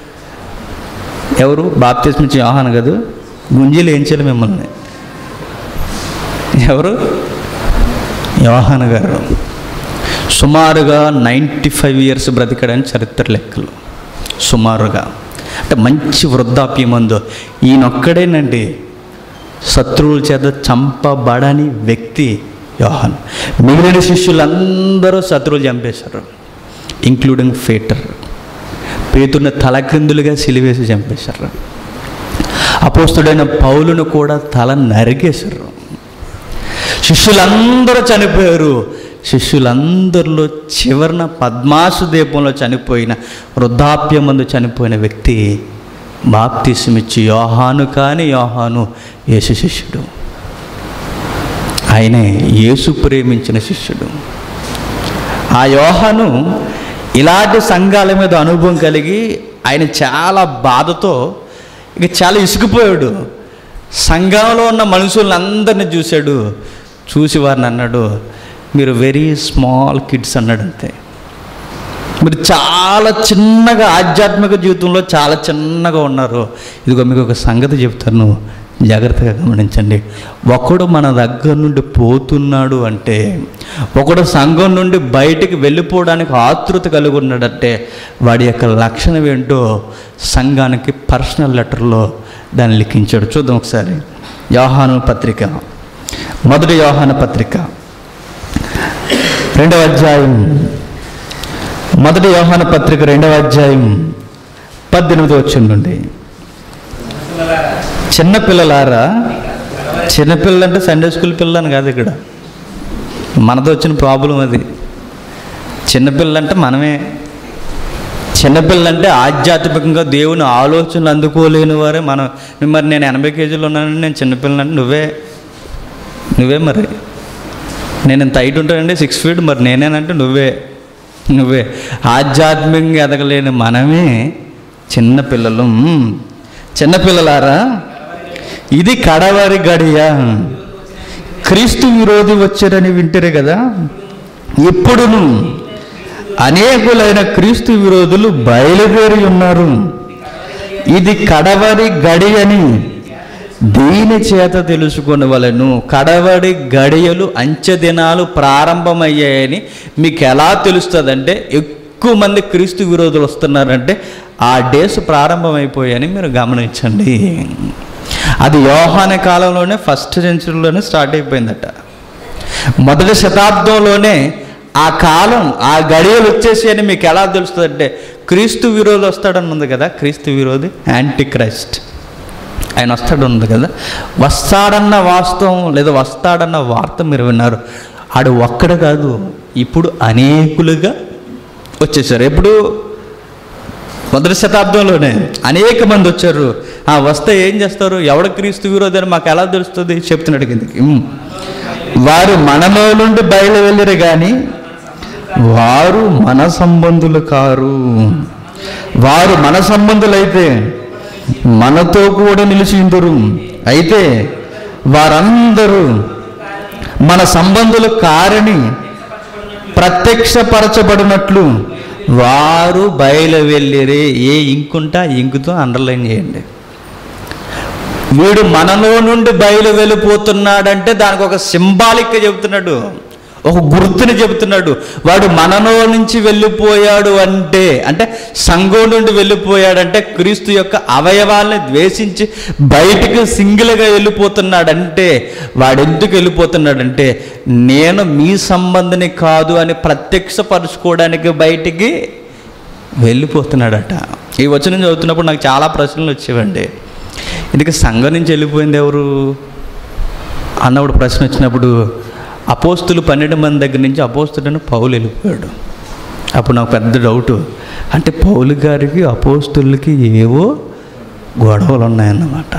ఎవరు బాప్తిస్మించి యోహాను కాదు గుంజీలు ఏం చేయాలి మిమ్మల్ని ఎవరు యోహాను గారు సుమారుగా నైంటీ ఫైవ్ ఇయర్స్ బ్రతికాడని చరిత్ర లెక్కలు సుమారుగా అంటే మంచి వృద్ధాప్యమందు ఈయనొక్కడేనండి శత్రువుల చేత చంపబడని వ్యక్తి యోహాన్ మిగిలిన శిష్యులందరూ శత్రువులు చంపేశారు ఇంక్లూడింగ్ ఫేటర్ పేతున్న తలక్రిందులుగా సిలివేసి చంపేశారు అపోస్తుడైన పౌలును కూడా తల నరికేశారు శిష్యులందరూ చనిపోయారు శిష్యులందరిలో చివరిన పద్మాసు దీపంలో చనిపోయిన వృద్ధాప్యమందు చనిపోయిన వ్యక్తి బాప్తిసమిచ్చి యోహాను కాని యోహాను యేసు శిష్యుడు ఆయనే యేసు ప్రేమించిన శిష్యుడు ఆ యోహాను ఇలాంటి సంఘాల మీద అనుభవం కలిగి ఆయన చాలా బాధతో ఇక చాలా ఇసుకుపోయాడు సంఘంలో ఉన్న మనుషులందరినీ చూశాడు చూసి వారిని అన్నాడు మీరు వెరీ స్మాల్ కిడ్స్ అన్నాడు అంతే మీరు చాలా చిన్నగా ఆధ్యాత్మిక జీవితంలో చాలా చిన్నగా ఉన్నారు ఇదిగో మీకు ఒక సంగతి చెప్తాను జాగ్రత్తగా గమనించండి ఒకడు మన దగ్గర నుండి పోతున్నాడు అంటే ఒకడు సంఘం నుండి బయటికి వెళ్ళిపోవడానికి ఆతృత కలిగి ఉన్నాడంటే వాడి యొక్క లక్షణం ఏంటో సంఘానికి పర్సనల్ లెటర్లో దాన్ని లిఖించాడు చూద్దాం ఒకసారి యోహాను పత్రిక మొదటి యోహాను పత్రిక రెండవ అధ్యాయం మొదటి యోహాన పత్రిక రెండవ అధ్యాయం పద్దెనిమిది వచ్చిన నుండి చిన్నపిల్లలారా చిన్నపిల్లలు అంటే సండే స్కూల్ పిల్లని కాదు ఇక్కడ మనతో వచ్చిన ప్రాబ్లం అది చిన్నపిల్లలు అంటే మనమే చిన్నపిల్లలు అంటే ఆధ్యాత్మికంగా దేవుని ఆలోచనలు అందుకోలేని వారే మనం మరి నేను ఎనభై కేజీలు ఉన్నానండి నేను చిన్నపిల్లని అంటే నువ్వే నువ్వే మరి నేను ఇంత హైట్ ఉంటానండి సిక్స్ ఫీట్ మరి నేనేనంటే నువ్వే నువ్వే ఆధ్యాత్మికంగా ఎదగలేని మనమే చిన్నపిల్లలు మ్మ్. చిన్నపిల్లలారా ఇది కడవరి గడియ క్రీస్తు విరోధి వచ్చారని వింటారే కదా ఇప్పుడును అనేకులైన క్రీస్తు విరోధులు బయలుదేరి ఉన్నారు ఇది కడవరి గడి అని దీని చేత తెలుసుకొనవలను కడవడి గడియలు అంచె దినాలు ప్రారంభమయ్యాయని మీకు ఎలా తెలుస్తుందంటే ఎక్కువ మంది క్రీస్తు విరోధులు వస్తున్నారంటే ఆ డేస్ ప్రారంభమైపోయాయని మీరు గమనించండి అది యోహాన కాలంలోనే ఫస్ట్ సెంచరీలోనే స్టార్ట్ అయిపోయిందట మొదటి శతాబ్దంలోనే ఆ కాలం ఆ గడియలు వచ్చేసి అని మీకు ఎలా తెలుస్తుందంటే క్రీస్తు విరోధి వస్తాడని ఉంది కదా క్రీస్తు విరోధి యాంటీ క్రైస్ట్ ఆయన వస్తాడు ఉంది కదా వస్తాడన్న వాస్తవం లేదా వస్తాడన్న వార్త మీరు విన్నారు ఆడు ఒక్కడ కాదు ఇప్పుడు అనేకులుగా వచ్చేసారు ఎప్పుడు మొదటి శతాబ్దంలోనే అనేక మంది వచ్చారు ఆ వస్తే ఏం చేస్తారు ఎవడ క్రీస్తు విరోధి అని మాకు ఎలా తెలుస్తుంది చెప్తున్నాడు కిందకి ఉమ్. వారు మనలో నుండి బయలు వెళ్ళరు కానీ వారు మన సంబంధులు కారు వారు మన సంబంధులైతే మనతో కూడా నిలిచిందరు అయితే వారందరూ మన సంబంధులు కారని ప్రత్యక్షపరచబడినట్లు వారు బయలు వెళ్ళిరే ఏ ఇంకుంటా ఇంకుతో అండర్లైన్ చేయండి వీడు మనలో నుండి బయలు వెళ్ళిపోతున్నాడంటే దానికి ఒక సింబాలిక్గా చెబుతున్నాడు ఒక గుర్తుని చెబుతున్నాడు వాడు మనలో నుంచి వెళ్ళిపోయాడు అంటే అంటే సంఘం నుండి వెళ్ళిపోయాడంటే క్రీస్తు యొక్క అవయవాల్ని ద్వేషించి బయటికి సింగిల్గా వెళ్ళిపోతున్నాడంటే వాడు ఎందుకు వెళ్ళిపోతున్నాడంటే నేను మీ సంబంధిని కాదు అని ప్రత్యక్షపరచుకోవడానికి బయటికి వెళ్ళిపోతున్నాడట ఈ వచనం చదువుతున్నప్పుడు నాకు చాలా ప్రశ్నలు వచ్చేవండి ఇందుకు సంఘం నుంచి వెళ్ళిపోయింది ఎవరు అన్నప్పుడు ప్రశ్న వచ్చినప్పుడు అపోస్తులు పన్నెండు మంది దగ్గర నుంచి అపోస్తుడని పౌలు వెళ్ళిపోయాడు అప్పుడు నాకు పెద్ద డౌట్ అంటే పౌలు గారికి అపోస్తులకి ఏవో గొడవలు ఉన్నాయన్నమాట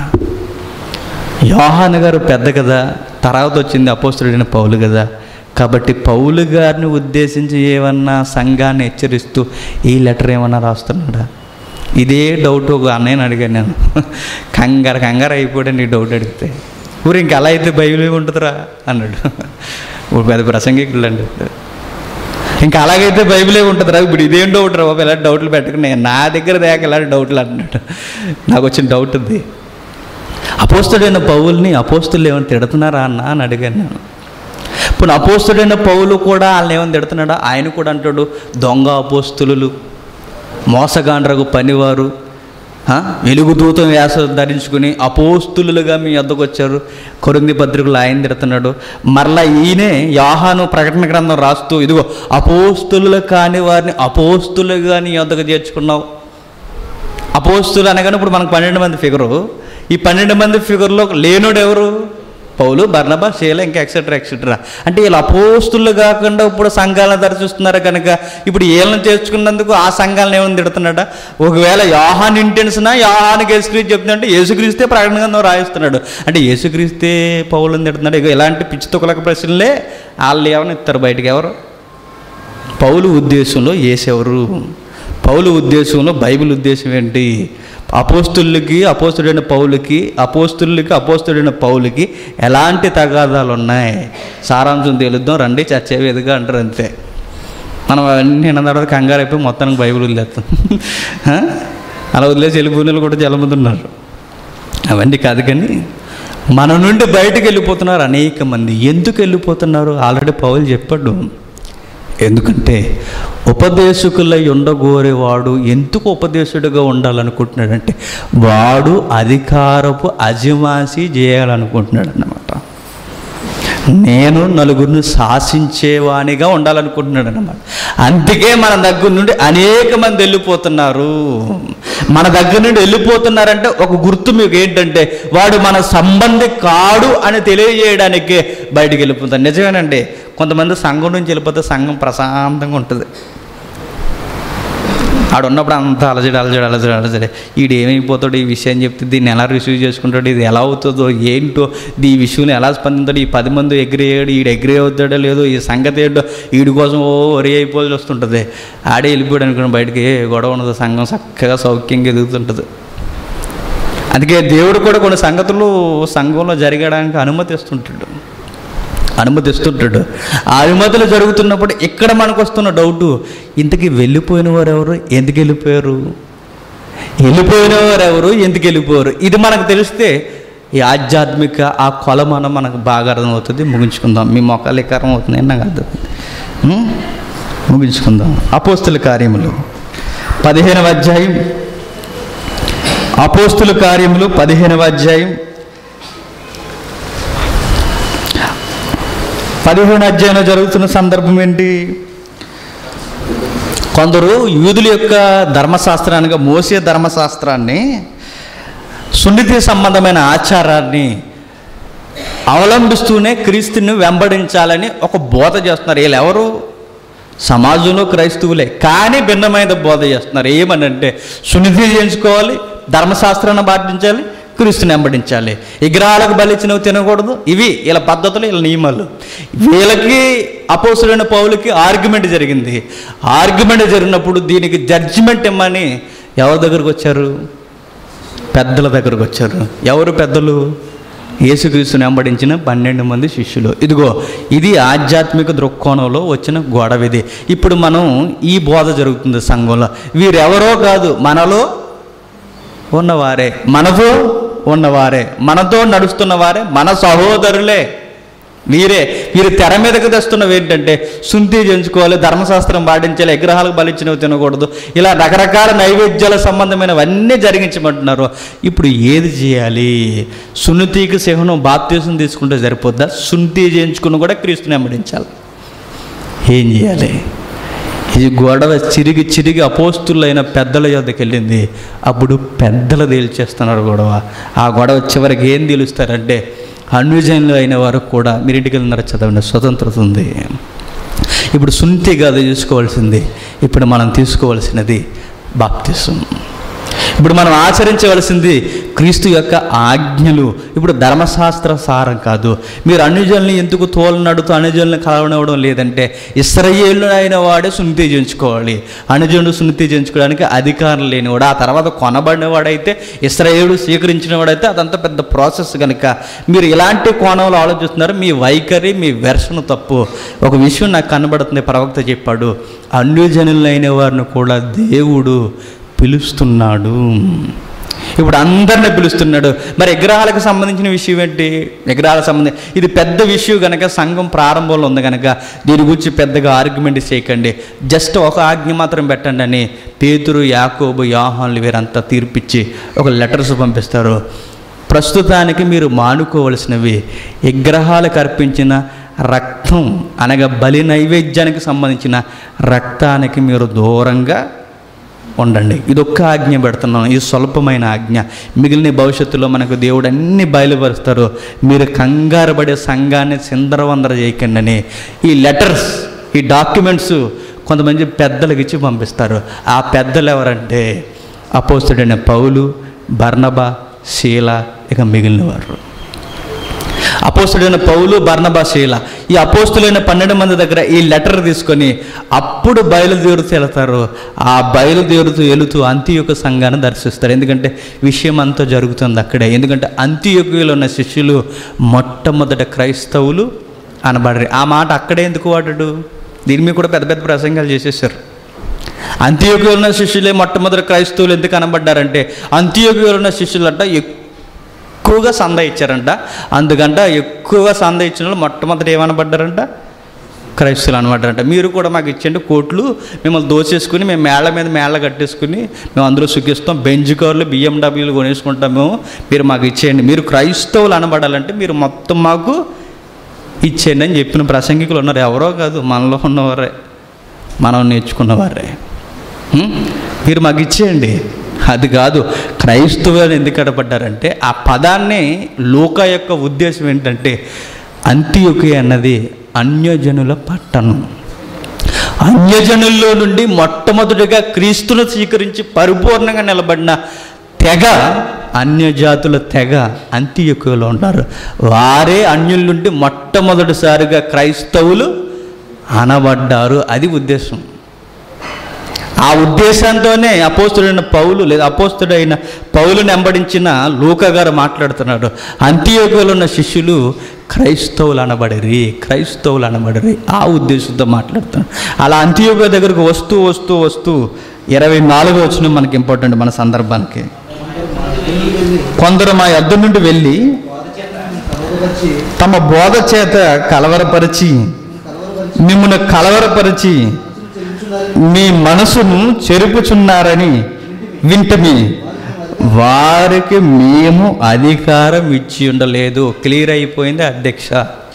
యోహాన్ గారు పెద్ద కదా తర్వాత వచ్చింది అపోస్తుడైన పౌలు కదా కాబట్టి పౌలు గారిని ఉద్దేశించి ఏమన్నా సంఘాన్ని హెచ్చరిస్తూ ఈ లెటర్ ఏమన్నా రాస్తున్నాడా ఇదే డౌట్ ఒక అన్నయ్యని అడిగాను నేను కంగారు కంగారు అయిపోయాడు నీ డౌట్ అడిగితే ఊరు ఇంక అలా అయితే బైబిల్ ఏమి ఉంటుందిరా అన్నాడు ఇప్పుడు పెద్ద ప్రసంగికుడు అండి ఇంకా అలాగైతే బైబిలే ఉంటుందిరా ఇప్పుడు ఇదేం డౌట్ రా బాబు ఇలాంటి డౌట్లు పెట్టుకుని నా దగ్గర దాకా ఇలాంటి డౌట్లు అంటున్నాడు నాకు వచ్చిన డౌట్ ఉంది అపోస్తుడైన పౌల్ని అపోస్తులు ఏమైనా తిడుతున్నారా అన్న అని అడిగాను నేను ఇప్పుడు అపోస్తుడైన పౌలు కూడా వాళ్ళని ఏమైనా తిడుతున్నాడా ఆయన కూడా అంటాడు దొంగ అపోస్తులు మోసగాండ్రకు పనివారు ఆ, వెలుగుదూతం వేస ధరించుకుని అపోస్తులుగా మీ వద్దకు వచ్చారు కొరింది పత్రికలు ఆయన తిడుతున్నాడు మరలా ఈయనే యాహాను ప్రకటన గ్రంథం రాస్తూ ఇదిగో అపోస్తులు కాని వారిని అపోస్తులుగా నీ వద్దకు చేర్చుకున్నావు అపోస్తులు అనగానే ఇప్పుడు మనకు పన్నెండు మంది ఫిగరు ఈ పన్నెండు మంది ఫిగర్లో లేనోడు ఎవరు పౌలు బర్నబా శీల ఇంకా ఎక్సెట్రా ఎక్సెట్రా అంటే వీళ్ళు అపోస్తులు కాకుండా ఇప్పుడు సంఘాలను దర్శిస్తున్నారు కనుక ఇప్పుడు వీళ్ళని చేర్చుకున్నందుకు ఆ సంఘాలను ఏమని తిడుతున్నాడా ఒకవేళ యోహాన్ ఇంటెన్స్నా యోహానికి యేసుక్రీస్తు చెప్తుందంటే యేసుక్రీస్తే ప్రకటన గ్రంథం రాయిస్తున్నాడు అంటే యేసుక్రీస్తే పౌలను తిడుతున్నాడు ఇక ఇలాంటి పిచ్చి తొక్కలక ప్రశ్నలే వాళ్ళు ఏమని ఇస్తారు బయటికి ఎవరు పౌలు ఉద్దేశంలో ఏసెవరు పౌలు ఉద్దేశంలో బైబిల్ ఉద్దేశం ఏంటి అపోస్తులకి అపోస్తుడైన పౌలకి అపోస్తులకి అపోస్తుడైన పౌలకి ఎలాంటి తగాదాలు ఉన్నాయి సారాంశం తేలుద్దాం రండి చర్చ వేదిగా అంటారు అంతే మనం అన్నీ విన్న తర్వాత కంగారు అయిపోయి మొత్తానికి బైబిల్ వదిలేస్తాం ఆ? అలా వదిలేసి వెళ్ళిపోయిన కూడా చాలామంది ఉన్నారు అవన్నీ కాదు కానీ మన నుండి బయటకు వెళ్ళిపోతున్నారు అనేక మంది ఎందుకు వెళ్ళిపోతున్నారు ఆల్రెడీ పౌలు చెప్పాడు ఎందుకంటే ఉపదేశకులై ఉండగోరేవాడు ఎందుకు ఉపదేశుడిగా ఉండాలనుకుంటున్నాడంటే వాడు అధికారపు అజమాసి చేయాలనుకుంటున్నాడు అన్నమాట నేను నలుగురిని శాసించేవానిగా ఉండాలనుకుంటున్నాడు అన్నమాట అందుకే మన దగ్గర నుండి అనేక మంది వెళ్ళిపోతున్నారు మన దగ్గర నుండి వెళ్ళిపోతున్నారంటే ఒక గుర్తు మీకు ఏంటంటే వాడు మన సంబంధి కాడు అని తెలియజేయడానికే బయటికి వెళ్ళిపోతారు నిజమేనండి కొంతమంది సంఘం నుంచి వెళ్ళిపోతే సంఘం ప్రశాంతంగా ఉంటుంది ఆడు ఉన్నప్పుడు అంత అలజడి అలజడి అలజడి అలజడి ఈడు ఏమైపోతాడు ఈ విషయం చెప్తే దీన్ని ఎలా రిసీవ్ చేసుకుంటాడు ఇది ఎలా అవుతుందో ఏంటో ఈ విషయంలో ఎలా స్పందిస్తాడు ఈ పది మంది ఎగ్రీ అయ్యాడు ఈడు ఎగ్రీ అవుతాడో లేదో ఈ సంగతి ఏంటో వీడి కోసం ఓ వరి అయిపోయి వస్తుంటుంది ఆడే వెళ్ళిపోయాడు అనుకుని బయటికి ఏ గొడవ ఉండదు సంఘం చక్కగా సౌఖ్యంగా ఎదుగుతుంటుంది అందుకే దేవుడు కూడా కొన్ని సంగతులు సంఘంలో జరగడానికి అనుమతిస్తుంటాడు అనుమతిస్తుంటాడు ఆ అనుమతులు జరుగుతున్నప్పుడు ఇక్కడ మనకు వస్తున్న డౌటు ఇంతకీ వెళ్ళిపోయిన వారు ఎవరు ఎందుకు వెళ్ళిపోయారు వెళ్ళిపోయిన వారు ఎవరు ఎందుకు వెళ్ళిపోయారు ఇది మనకు తెలిస్తే ఈ ఆధ్యాత్మిక ఆ కొలమానం మనకు బాగా అర్థమవుతుంది ముగించుకుందాం మీ మొక్కలు ఎక్కరం అవుతుంది నాకు అర్థం ఉం? ముగించుకుందాం అపోస్తుల కార్యములు పదిహేనవ అధ్యాయం అపోస్తుల కార్యములు పదిహేనవ అధ్యాయం పదిహేను అధ్యాయంలో జరుగుతున్న సందర్భం ఏంటి కొందరు యూదుల యొక్క ధర్మశాస్త్రానికి మోసే ధర్మశాస్త్రాన్ని సున్నితి సంబంధమైన ఆచారాన్ని అవలంబిస్తూనే క్రీస్తుని వెంబడించాలని ఒక బోధ చేస్తున్నారు వీళ్ళు ఎవరు సమాజంలో క్రైస్తవులే కానీ భిన్నమైన బోధ చేస్తున్నారు ఏమనంటే సున్నిధి చేయించుకోవాలి ధర్మశాస్త్రాన్ని పాటించాలి క్రీస్తుని వెంబడించాలి విగ్రహాలకు బలిచ్చినవి తినకూడదు ఇవి వీళ్ళ పద్ధతులు వీళ్ళ నియమాలు వీళ్ళకి అపోసులైన పౌలకి ఆర్గ్యుమెంట్ జరిగింది ఆర్గ్యుమెంట్ జరిగినప్పుడు దీనికి జడ్జిమెంట్ ఇమ్మని ఎవరి దగ్గరకు వచ్చారు పెద్దల దగ్గరకు వచ్చారు ఎవరు పెద్దలు యేసుక్రీస్తుని వెంబడించిన పన్నెండు మంది శిష్యులు ఇదిగో ఇది ఆధ్యాత్మిక దృక్కోణంలో వచ్చిన గొడవ ఇది ఇప్పుడు మనం ఈ బోధ జరుగుతుంది సంఘంలో వీరెవరో కాదు మనలో ఉన్నవారే మనతో ఉన్నవారే మనతో నడుస్తున్న వారే మన సహోదరులే వీరే వీరు తెర మీదకి తెస్తున్నవి ఏంటంటే సుంతి చేయించుకోవాలి ధర్మశాస్త్రం పాటించాలి విగ్రహాలకు బలిచ్చినవి తినకూడదు ఇలా రకరకాల నైవేద్యాల సంబంధమైనవన్నీ జరిగించమంటున్నారు ఇప్పుడు ఏది చేయాలి సున్నితికి సింహనం బాప్తీసం తీసుకుంటే సరిపోద్దా సున్తి చేయించుకుని కూడా క్రీస్తుని వెంబడించాలి ఏం చేయాలి ఈ గొడవ చిరిగి చిరిగి అపోస్తులైన పెద్దల యొద్దకు వెళ్ళింది అప్పుడు పెద్దలు తేల్చేస్తున్నారు గొడవ ఆ గొడవ చివరికి ఏం తేలుస్తారంటే అన్విజన్లు అయిన వారు కూడా మీరు ఇంటికి వెళ్ళినారు చదవండి స్వతంత్రత ఉంది ఇప్పుడు సున్నితి కాదు చూసుకోవాల్సింది ఇప్పుడు మనం తీసుకోవాల్సినది బాప్తిసం ఇప్పుడు మనం ఆచరించవలసింది క్రీస్తు యొక్క ఆజ్ఞలు ఇప్పుడు ధర్మశాస్త్ర సారం కాదు మీరు అనుజనుల్ని ఎందుకు తోలనడుతూ అనుజనుల్ని కలవనివ్వడం లేదంటే ఇస్రయేళ్ళు అయిన వాడే సున్నితి చేయించుకోవాలి అనుజనుడు సున్నితి చేయించుకోవడానికి అధికారం లేనివాడు ఆ తర్వాత కొనబడినవాడైతే ఇస్రాయేలు స్వీకరించిన వాడైతే అదంతా పెద్ద ప్రాసెస్ కనుక మీరు ఇలాంటి కోణంలో ఆలోచిస్తున్నారు మీ వైఖరి మీ వెర్షన్ తప్పు ఒక విషయం నాకు కనబడుతుంది ప్రవక్త చెప్పాడు అన్యజనులైన వారిని కూడా దేవుడు పిలుస్తున్నాడు ఇప్పుడు అందరిని పిలుస్తున్నాడు మరి విగ్రహాలకు సంబంధించిన విషయం ఏంటి విగ్రహాలకు సంబంధించి ఇది పెద్ద విషయం కనుక సంఘం ప్రారంభంలో ఉంది కనుక దీని గురించి పెద్దగా ఆర్గ్యుమెంట్ చేయకండి జస్ట్ ఒక ఆజ్ఞ మాత్రం పెట్టండి అని పేతురు యాకోబు యాహాన్లు వీరంతా తీర్పిచ్చి ఒక లెటర్స్ పంపిస్తారు ప్రస్తుతానికి మీరు మానుకోవలసినవి విగ్రహాలకు అర్పించిన రక్తం అనగా బలి నైవేద్యానికి సంబంధించిన రక్తానికి మీరు దూరంగా ఉండండి ఇది ఒక్క ఆజ్ఞ పెడుతున్నాం ఇది స్వల్పమైన ఆజ్ఞ మిగిలిన భవిష్యత్తులో మనకు దేవుడు అన్ని బయలుపరుస్తారు మీరు కంగారు పడే సంఘాన్ని చిందరవందర చేయకండి అని ఈ లెటర్స్ ఈ డాక్యుమెంట్స్ కొంతమంది పెద్దలకు ఇచ్చి పంపిస్తారు ఆ పెద్దలు ఎవరంటే అపోస్తుడైన పౌలు బర్నబా శీల ఇక మిగిలిన వారు అపోస్తుడైన పౌలు బర్ణబాశీల ఈ అపోస్తులైన పన్నెండు మంది దగ్గర ఈ లెటర్ తీసుకొని అప్పుడు బయలుదేరుతూ వెళతారు ఆ బయలుదేరుతూ వెళుతూ అంత్యొక సంఘాన్ని దర్శిస్తారు ఎందుకంటే విషయం అంతా జరుగుతుంది అక్కడే ఎందుకంటే అంత్యొకలో ఉన్న శిష్యులు మొట్టమొదట క్రైస్తవులు అనబడరు ఆ మాట అక్కడే ఎందుకు వాడాడు దీని మీద కూడా పెద్ద పెద్ద ప్రసంగాలు చేసేసారు అంత్యోగ్యులు ఉన్న శిష్యులే మొట్టమొదటి క్రైస్తవులు ఎందుకు అనబడ్డారంటే అంత్యోగ్యులు ఉన్న శిష్యులంట ఎక్కువగా సంద ఇచ్చారంట అందుకంట ఎక్కువగా సంద ఇచ్చిన వాళ్ళు మొట్టమొదటి ఏమనబడ్డారంట క్రైస్తువులు అనమాటారంట మీరు కూడా మాకు ఇచ్చండి కోట్లు మిమ్మల్ని దోచేసుకుని మేము మేళ్ళ మీద మేళ్ళ కట్టేసుకుని మేము అందులో సుఖిస్తాం బెంజ్ కార్లు బిఎండబ్ల్యూలు కొనేసుకుంటాం మేము మీరు మాకు ఇచ్చేయండి మీరు క్రైస్తవులు అనబడాలంటే మీరు మొత్తం మాకు ఇచ్చేయండి అని చెప్పిన ప్రసంగికులు ఉన్నారు ఎవరో కాదు మనలో ఉన్నవారే మనం నేర్చుకున్నవారే హ్మ్? మీరు మాకు ఇచ్చేయండి అది కాదు క్రైస్తవులు ఎందుకు అడపడ్డారంటే ఆ పదాన్ని లోక యొక్క ఉద్దేశం ఏంటంటే అంత్యొకి అన్నది అన్యజనుల పట్టణం అన్యజనుల్లో నుండి మొట్టమొదటిగా క్రీస్తును స్వీకరించి పరిపూర్ణంగా నిలబడిన తెగ అన్యజాతుల తెగ అంత్యొకలో ఉంటారు వారే అన్యుల నుండి మొట్టమొదటిసారిగా క్రైస్తవులు అనబడ్డారు అది ఉద్దేశం ఆ ఉద్దేశంతోనే అపోస్తుడైన పౌలు లేదా అపోస్తుడైన పౌలుని వెంబడించిన లూక గారు మాట్లాడుతున్నాడు అంత్యోగలో ఉన్న శిష్యులు క్రైస్తవులు అనబడరి క్రైస్తవులు అనబడరి ఆ ఉద్దేశంతో మాట్లాడుతున్నాడు అలా అంత్యోగ దగ్గరకు వస్తూ వస్తూ వస్తూ ఇరవై నాలుగు వచ్చిన మనకి ఇంపార్టెంట్ మన సందర్భానికి కొందరు మా యొద్ద నుండి వెళ్ళి కలవరపరిచి తమ బోధ చేత కలవరపరిచి కలవరపరిచి మిమ్మల్ని కలవరపరిచి చెల్లించున్నారు మీ మనసును చెరుపుచున్నారని వింటమి వారికి మేము అధికారం ఇచ్చి ఉండలేదు క్లియర్ అయిపోయింది అధ్యక్ష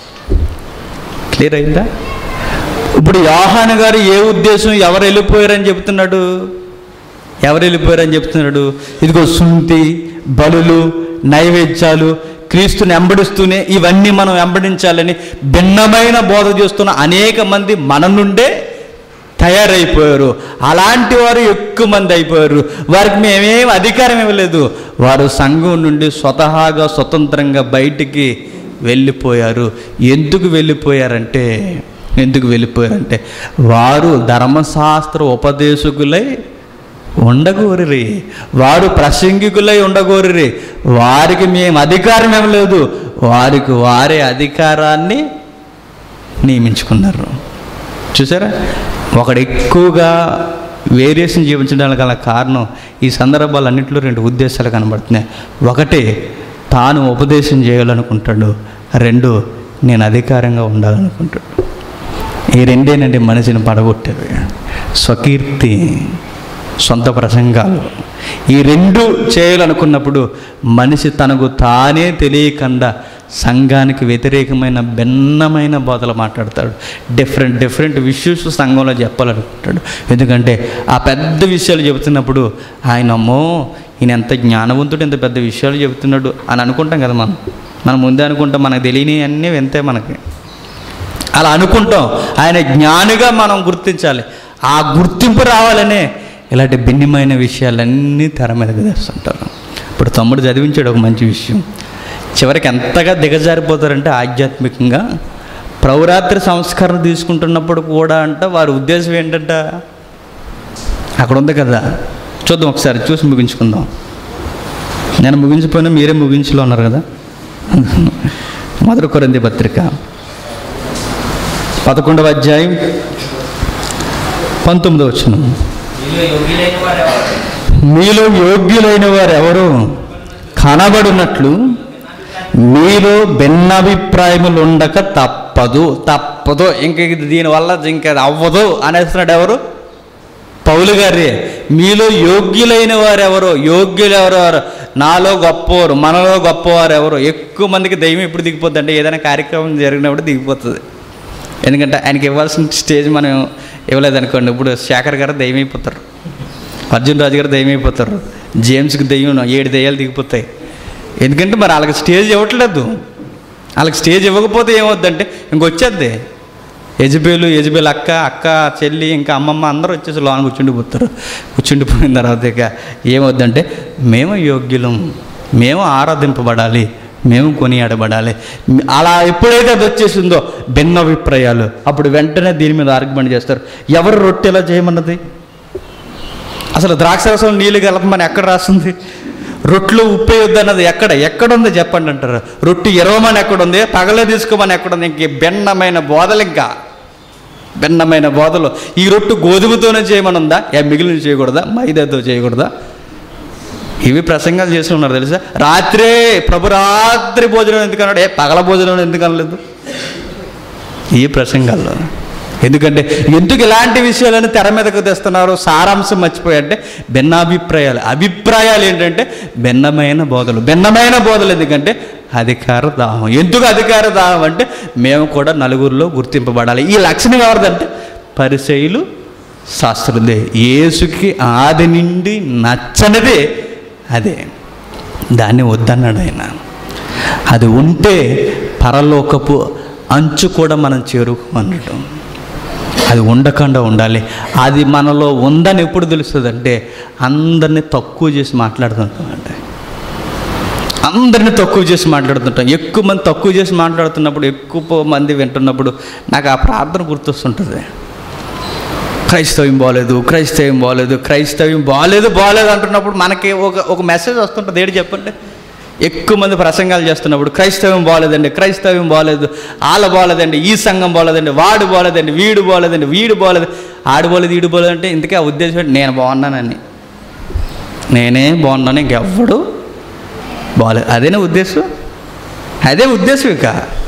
క్లియర్ అయిందా ఇప్పుడు యోహాన్ గారు ఏ ఉద్దేశం ఎవరు వెళ్ళిపోయారని చెప్తున్నాడు ఎవరు వెళ్ళిపోయారని చెప్తున్నాడు ఇదిగో సుంతి బలులు నైవేద్యాలు క్రీస్తుని వెంబడిస్తూనే ఇవన్నీ మనం వెంబడించాలని భిన్నమైన బోధ చేస్తున్న అనేక మంది మన నుండే తయారైపోయారు అలాంటి వారు ఎక్కువ మంది అయిపోయారు వారికి మేమేం అధికారం ఇవ్వలేదు వారు సంఘం నుండి స్వతహాగా స్వతంత్రంగా బయటికి వెళ్ళిపోయారు ఎందుకు వెళ్ళిపోయారంటే ఎందుకు వెళ్ళిపోయారంటే వారు ధర్మశాస్త్ర ఉపదేశకులై ఉండగోరిరి వారు ప్రసంగికులై ఉండగోరిరి వారికి మేము అధికారం ఇవ్వలేదు వారికి వారే అధికారాన్ని నియమించుకున్నారు చూసారా ఒకడు ఎక్కువగా వేరియేషన్ జీవించడానికి గల కారణం ఈ సందర్భాలన్నింటిలో రెండు ఉద్దేశాలు కనబడుతున్నాయి ఒకటి తాను ఉపదేశం చేయాలనుకుంటాడు రెండు నేను అధికారంగా ఉండాలనుకుంటాడు ఈ రెండేనండి మనిషిని పడగొట్టేవి స్వకీర్తి సొంత ప్రసంగాలు ఈ రెండు చేయాలనుకున్నప్పుడు మనిషి తనకు తానే తెలియకుండా సంఘానికి వ్యతిరేకమైన భిన్నమైన బోధలు మాట్లాడతాడు డిఫరెంట్ డిఫరెంట్ ఇష్యూస్ సంఘంలో చెప్పాలనుకుంటాడు ఎందుకంటే ఆ పెద్ద విషయాలు చెబుతున్నప్పుడు ఆయన అమ్మో ఈయన ఎంత జ్ఞానవంతుడు ఎంత పెద్ద విషయాలు చెబుతున్నాడు అని అనుకుంటాం కదా మనం మనం ముందే అనుకుంటాం మనకు తెలియని అన్నీ వింతే మనకి అలా అనుకుంటాం ఆయన జ్ఞానిగా మనం గుర్తించాలి ఆ గుర్తింపు రావాలనే ఇలాంటి భిన్నమైన విషయాలన్నీ తెర మీదకి తెస్తుంటారు ఇప్పుడు తమ్ముడు చదివించాడు ఒక మంచి విషయం చివరికి ఎంతగా దిగజారిపోతారంటే ఆధ్యాత్మికంగా ప్రౌరాత్రి సంస్కరణ తీసుకుంటున్నప్పుడు కూడా అంట వారి ఉద్దేశం ఏంటంట అక్కడ ఉంది కదా చూద్దాం ఒకసారి చూసి ముగించుకుందాం నేను ముగించిపోయినా మీరే ముగించులో ఉన్నారు కదా మొదటి కొరింది పత్రిక పదకొండవ అధ్యాయం పంతొమ్మిదవ వచ్చిన మీలో యోగ్యులైన వారు ఎవరు కనబడినట్లు మీలో భిన్నాభిప్రాయములు ఉండక తప్పదు తప్పదు ఇంక ఇది దీనివల్ల ఇంకా అది అవ్వదు అనేస్తున్నాడు ఎవరు పౌలు గారి మీలో యోగ్యులైన వారు ఎవరు యోగ్యులు ఎవరెవరు నాలో గొప్పవారు మనలో గొప్పవారు ఎవరు ఎక్కువ మందికి దయ్యం ఎప్పుడు దిగిపోద్ది అంటే ఏదైనా కార్యక్రమం జరిగినప్పుడు దిగిపోతుంది ఎందుకంటే ఆయనకి ఇవ్వాల్సిన స్టేజ్ మనం ఇవ్వలేదనుకోండి ఇప్పుడు శేఖర్ గారు దయ్యం అయిపోతారు అర్జున్ రాజు గారు దయ్యం అయిపోతారు జేమ్స్కి దయ్యం ఏడు దయ్యాలు దిగిపోతాయి ఎందుకంటే మరి వాళ్ళకి స్టేజ్ ఇవ్వట్లేదు వాళ్ళకి స్టేజ్ ఇవ్వకపోతే ఏమవుద్దంటే ఇంకొచ్చేద్ది యజబేలు యజబేలు అక్క అక్క చెల్లి ఇంకా అమ్మమ్మ అందరూ వచ్చేసి లోన కూర్చుండిపోతారు కూర్చుండిపోయిన తర్వాత ఇక ఏమవుద్దంటే మేము యోగ్యులం మేము ఆరాధింపబడాలి మేము కొనియాడబడాలి అలా ఎప్పుడైతే అది వచ్చేసిందో భిన్న అభిప్రాయాలు అప్పుడు వెంటనే దీని మీద ఆర్గ్యుమెంట్ చేస్తారు ఎవరు రొట్టె ఎలా చేయమన్నది అసలు ద్రాక్షరసం నీళ్ళు కలపమని ఎక్కడ రాస్తుంది రొట్లు ఉప్పేయొద్దు అన్నది ఎక్కడ ఎక్కడ ఉంది చెప్పండి అంటారు రొట్టె ఎరవమని ఎక్కడ ఉంది పగలే తీసుకోమని ఎక్కడ ఉంది ఇంక భిన్నమైన బోధలు ఇంకా భిన్నమైన బోధలు ఈ రొట్టు గోధుమతోనే చేయమని ఉందా ఏ మిగిలిన చేయకూడదా మైదాతో చేయకూడదా ఇవి ప్రసంగాలు చేసి ఉన్నారు తెలుసా రాత్రే ప్రభు రాత్రి భోజనం ఎందుకు అన్నాడు ఏ పగల భోజనం ఎందుకు అనలేదు ఈ ప్రసంగాల్లో ఎందుకంటే ఎందుకు ఇలాంటి విషయాలను తెర మీదకు తెస్తున్నారు సారాంశం మర్చిపోయంటే భిన్నాభిప్రాయాలు అభిప్రాయాలు ఏంటంటే భిన్నమైన బోధలు భిన్నమైన బోధలు ఎందుకంటే అధికార దాహం ఎందుకు అధికార దాహం అంటే మేము కూడా నలుగురిలో గుర్తింపబడాలి ఈ లక్షణం ఎవరిదంటే పరిచయులు శాస్త్రులే యేసుకి ఆది నుండి నచ్చనిదే అదే దాన్ని వద్దన్నాడు ఆయన అది ఉంటే పరలోకపు అంచు కూడా మనం చేరుకోమన్నట్టు అది ఉండకుండా ఉండాలి అది మనలో ఉందని ఎప్పుడు తెలుస్తుంది అంటే అందరినీ తక్కువ చేసి మాట్లాడుతుంటాం అంటే అందరిని తక్కువ చేసి మాట్లాడుతుంటాం ఎక్కువ మంది తక్కువ చేసి మాట్లాడుతున్నప్పుడు ఎక్కువ మంది వింటున్నప్పుడు నాకు ఆ ప్రార్థన గుర్తొస్తుంటుంది క్రైస్తవ్యం బాగలేదు క్రైస్తవ్యం బాగలేదు క్రైస్తవ్యం బాగలేదు బాగలేదు అంటున్నప్పుడు మనకి ఒక ఒక మెసేజ్ వస్తుంటుంది ఏంటి చెప్పండి ఎక్కువ మంది ప్రసంగాలు చేస్తున్నప్పుడు క్రైస్తవ్యం బాగలేదండి క్రైస్తవ్యం బాగలేదు వాళ్ళ బాగలేదండి ఈ సంఘం బాగలేదండి వాడు బాగలేదండి వీడు బాగలేదండి వీడు బాగలేదు ఆడు బాగలేదు వీడు బాగలేదు అంటే ఇంతకీ ఆ ఉద్దేశం ఏంటి? నేను బాగున్నానని నేనే బాగున్నాను ఇంకెవ్వడు బాగలేదు అదేనా ఉద్దేశం అదే ఉద్దేశం ఇక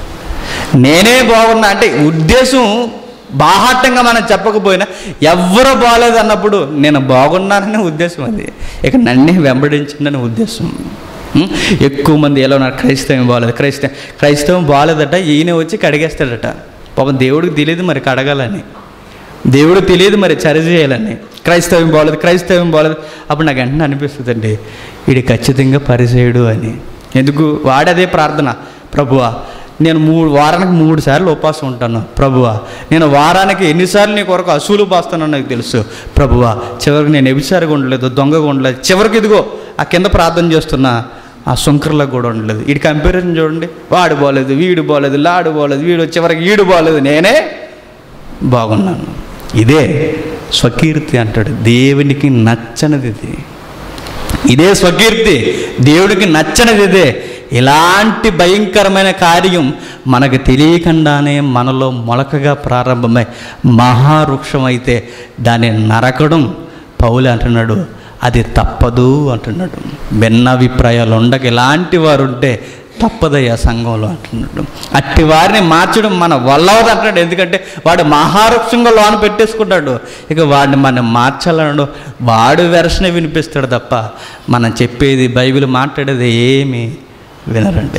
నేనే బాగున్నా అంటే ఉద్దేశం బాహాటంగా మనం చెప్పకపోయినా ఎవ్వరు బాగలేదు అన్నప్పుడు నేను బాగున్నాననే ఉద్దేశం అది ఇక నన్నే వెంబడించిందని ఉద్దేశం ఉం? ఎక్కువ మంది ఎలా ఉన్నారు క్రైస్తవం బాగలేదు క్రైస్తవం క్రైస్తవం బాగలేదట ఈయన వచ్చి కడిగేస్తాడట పాపం దేవుడికి తెలియదు మరి కడగాలని దేవుడు తెలియదు మరి చరి చేయాలని క్రైస్తవం బాగలేదు క్రైస్తవం బాగలేదు అప్పుడు నాకు వెంటనే అనిపిస్తుంది అండి వీడి ఖచ్చితంగా పరిచయుడు అని ఎందుకు వాడదే ప్రార్థన ప్రభువా నేను మూడు వారానికి మూడు సార్లు ఉపవాసం ఉంటాను ప్రభువా నేను వారానికి ఎన్నిసార్లు నీ కొరకు అసూలు పాస్తానో నాకు తెలుసు ప్రభువా చివరికి నేను ఎబిసారిగా ఉండలేదు దొంగగా ఉండలేదు చివరికి ఇదిగో ఆ కింద ప్రార్థన చేస్తున్నా ఆ శంకర్లకు కూడా ఉండలేదు వీడి కంపారిజన్ చూడండి వాడు బాగలేదు వీడు బాగలేదు లాడు బాగలేదు వీడు చివరికి వీడు బాగలేదు నేనే బాగున్నాను ఇదే స్వకీర్తి అంటాడు దేవునికి నచ్చనిది ఇది ఇదే స్వకీర్తి దేవుడికి నచ్చనిది ఇదే ఇలాంటి భయంకరమైన కార్యం మనకు తెలియకుండానే మనలో మొలకగా ప్రారంభమై మహావృక్షమైతే దాన్ని నరకడం పౌలు అంటున్నాడు అది తప్పదు అంటున్నాడు భిన్నాభిప్రాయాలు ఉండక ఇలాంటి వారు ఉంటే తప్పదయ్యా సంఘంలో అంటున్నాడు అట్టి వారిని మార్చడం మన వల్లవదు అంటున్నాడు ఎందుకంటే వాడు మహావృక్షంగా లోన పెట్టేసుకుంటాడు ఇక వాడిని మనం మార్చాలన్నాడు వాడు వెర్షనే వినిపిస్తాడు తప్ప మనం చెప్పేది బైబిల్ మాట్లాడేది ఏమి వినరండి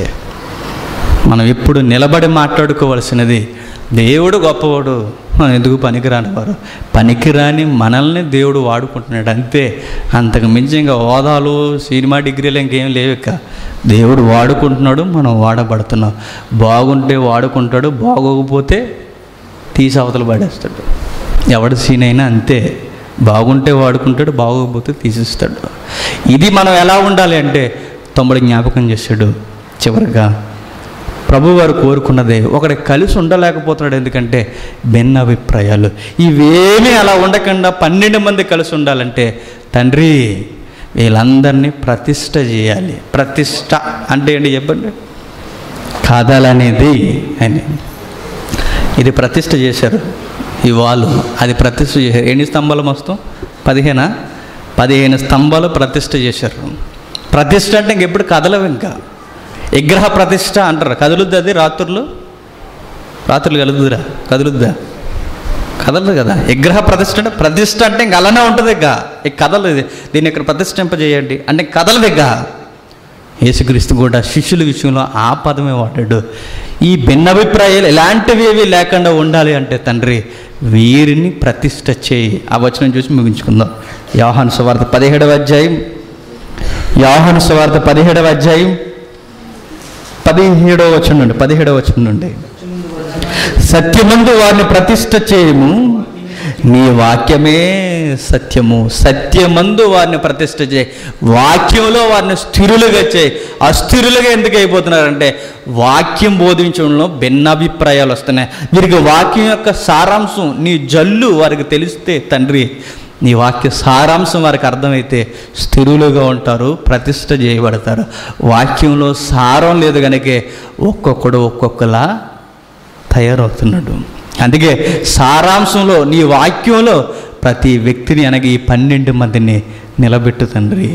మనం ఎప్పుడు నిలబడి మాట్లాడుకోవలసినది దేవుడు గొప్పవాడు మనం ఎందుకు పనికిరాని వారు పనికిరాని మనల్ని దేవుడు వాడుకుంటున్నాడు అంతే అంతకు మించి ఇంకా హోదాలు సినిమా డిగ్రీలు ఇంకేం లేవు ఇక దేవుడు వాడుకుంటున్నాడు మనం వాడబడుతున్నాం బాగుంటే వాడుకుంటాడు బాగోకపోతే తీసి అవతల పడేస్తాడు ఎవడి సీన్ అయినా అంతే బాగుంటే వాడుకుంటాడు బాగోకపోతే తీసిస్తాడు ఇది మనం ఎలా ఉండాలి అంటే తమ్ముడు జ్ఞాపకం చేశాడు చివరిగా ప్రభువారు కోరుకున్నదే ఒకటి కలిసి ఉండలేకపోతున్నాడు ఎందుకంటే భిన్న అభిప్రాయాలు ఇవేమీ అలా ఉండకుండా పన్నెండు మంది కలిసి ఉండాలంటే తండ్రి వీళ్ళందరినీ ప్రతిష్ట చేయాలి ప్రతిష్ట అంటే ఏంటి చెప్పండి కాదాలనేది అని ఇది ప్రతిష్ట చేశారు ఈ వాళ్ళు అది ప్రతిష్ట చేశారు ఎన్ని స్తంభాలు మొత్తం పదిహేనా పదిహేను స్తంభాలు ప్రతిష్ట చేశారు ప్రతిష్ట అంటే ఇంకెప్పుడు కదలవు ఇంకా విగ్రహ ప్రతిష్ట అంటారు కదులుద్ది అది రాత్రులు రాత్రులు కలుగుద్దురా కదులుద్దా కదలదు కదా విగ్రహ ప్రతిష్ట అంటే ప్రతిష్ట అంటే ఇంక అలానే ఉంటుంది ఇక ఇక కదలదు ఇది దీన్ని ఇక్కడ ప్రతిష్ఠింపజేయండి అంటే కదలదు ఇక యేసుక్రీస్తు కూడా శిష్యుల విషయంలో ఆ పదమే వాడాడు ఈ భిన్నాభిప్రాయాలు ఎలాంటివి ఏవి లేకుండా ఉండాలి అంటే తండ్రి వీరిని ప్రతిష్ట చేయి ఆ వచనం చూసి ముగించుకుందాం యోహాను సువార్త పదిహేడవ అధ్యాయం యోహాను సువార్త పదిహేడవ అధ్యాయం పదిహేడవ వచనం నుండి పదిహేడవ వచనం నుండి సత్యమందు వారిని ప్రతిష్ట చేయము నీ వాక్యమే సత్యము సత్యమందు వారిని ప్రతిష్ఠ చేయి వాక్యంలో వారిని స్థిరులుగా చేయి అస్థిరులుగా ఎందుకు అయిపోతున్నారంటే వాక్యం బోధించడంలో భిన్నాభిప్రాయాలు వస్తున్నాయి వీరికి వాక్యం యొక్క సారాంశం నీ జల్లు వారికి తెలిస్తే తండ్రి నీ వాక్య సారాంశం వారికి అర్థమైతే స్థిరులుగా ఉంటారు ప్రతిష్ట చేయబడతారు వాక్యంలో సారం లేదు కనుకే ఒక్కొక్కడు ఒక్కొక్కలా తయారవుతున్నాడు అందుకే సారాంశంలో నీ వాక్యంలో ప్రతి వ్యక్తిని అనగా ఈ పన్నెండు మందిని నిలబెట్టు తండ్రి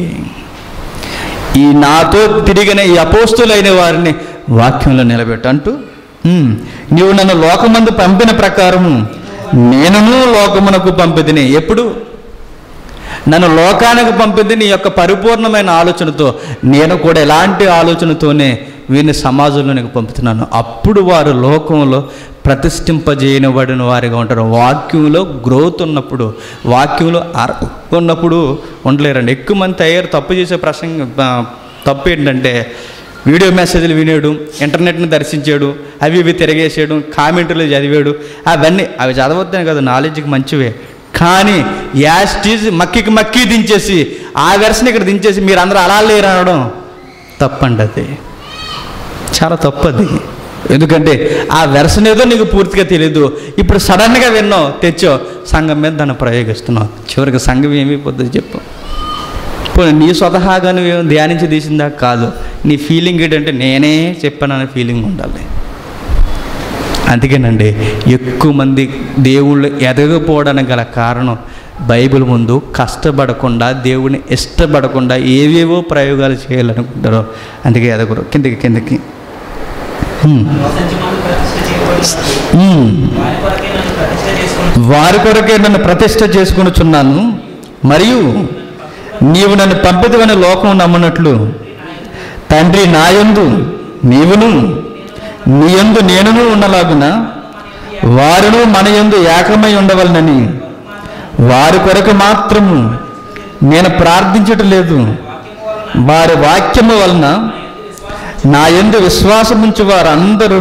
ఈ నాతో తిరిగిన ఈ అపోస్తులైన వారిని వాక్యంలో నిలబెట్టు అంటూ "ఉమ్, నీవు నన్ను లోకమందు పంపిన ప్రకారము నేనును లోకమునకు పంపిదిని ఎప్పుడు నన్ను లోకానికి పంపింది నీ యొక్క పరిపూర్ణమైన ఆలోచనతో నేను కూడా ఎలాంటి ఆలోచనతోనే వీరిని సమాజంలోనికి పంపుతున్నాను అప్పుడు వారు లోకంలో ప్రతిష్ఠింపజేయబడిన వారిగా ఉంటారు వాక్యంలో గ్రోత్ ఉన్నప్పుడు వాక్యంలో అర ఉన్నప్పుడు ఉండలేరండి ఎక్కువ మంది తయారు తప్పు చేసే ప్రసంగ ఆ, తప్పు ఏంటంటే వీడియో మెసేజ్లు వినేడు ఇంటర్నెట్ని దర్శించాడు అవి ఇవి తిరగేసాడు కామెంట్లు చదివాడు అవన్నీ అవి చదవద్దని కదా నాలెడ్జ్కి మంచివే కానీ యాస్టీజ్ మక్కికి మక్కి దించేసి ఆ వెర్షన్ ఇక్కడ దించేసి మీరు అందరూ అలా లేరు అనడం తప్పండి అది చాలా తప్పది ఎందుకంటే ఆ వెర్షన్ ఏదో నీకు పూర్తిగా తెలియదు ఇప్పుడు సడన్గా విన్నావు తెచ్చో సంఘం మీద దాన్ని ప్రయోగిస్తున్నావు చివరికి సంఘం ఏమైపోతుంది చెప్పు పోనీ నీ స్వతహాగా నువ్వు ధ్యానించి తీసిందా కాదు నీ ఫీలింగ్ ఏంటంటే నేనే చెప్పాననే ఫీలింగ్ ఉండాలి అందుకేనండి ఎక్కువ మంది దేవుళ్ళు ఎదగపోవడానికి గల కారణం బైబిల్ ముందు కష్టపడకుండా దేవుని ఇష్టపడకుండా ఏవేవో ప్రయోగాలు చేయాలనుకుంటారో అందుకే ఎదగరు కిందకి కిందకి హ్మ్. సత్యమాను ప్రతిష్ఠ చేయబడినారు. హ్మ్. వారి కొరకే నన్ను ప్రతిష్ఠ చేసుకుని వారి కొరకే నన్ను ప్రతిష్ట చేసుకునిచున్నాను మరియు నీవు నన్ను పంపిదవని లోకం నమ్మనట్లు తండ్రి నాయందు నీవును నీయందు నేనును ఉండలాగున వారును మన యందు ఏకమై ఉండవలనని వారి కొరకు మాత్రము నేను ప్రార్థించటం లేదు వారి వాక్యము వలన నా యందు విశ్వాసముంచు వారందరూ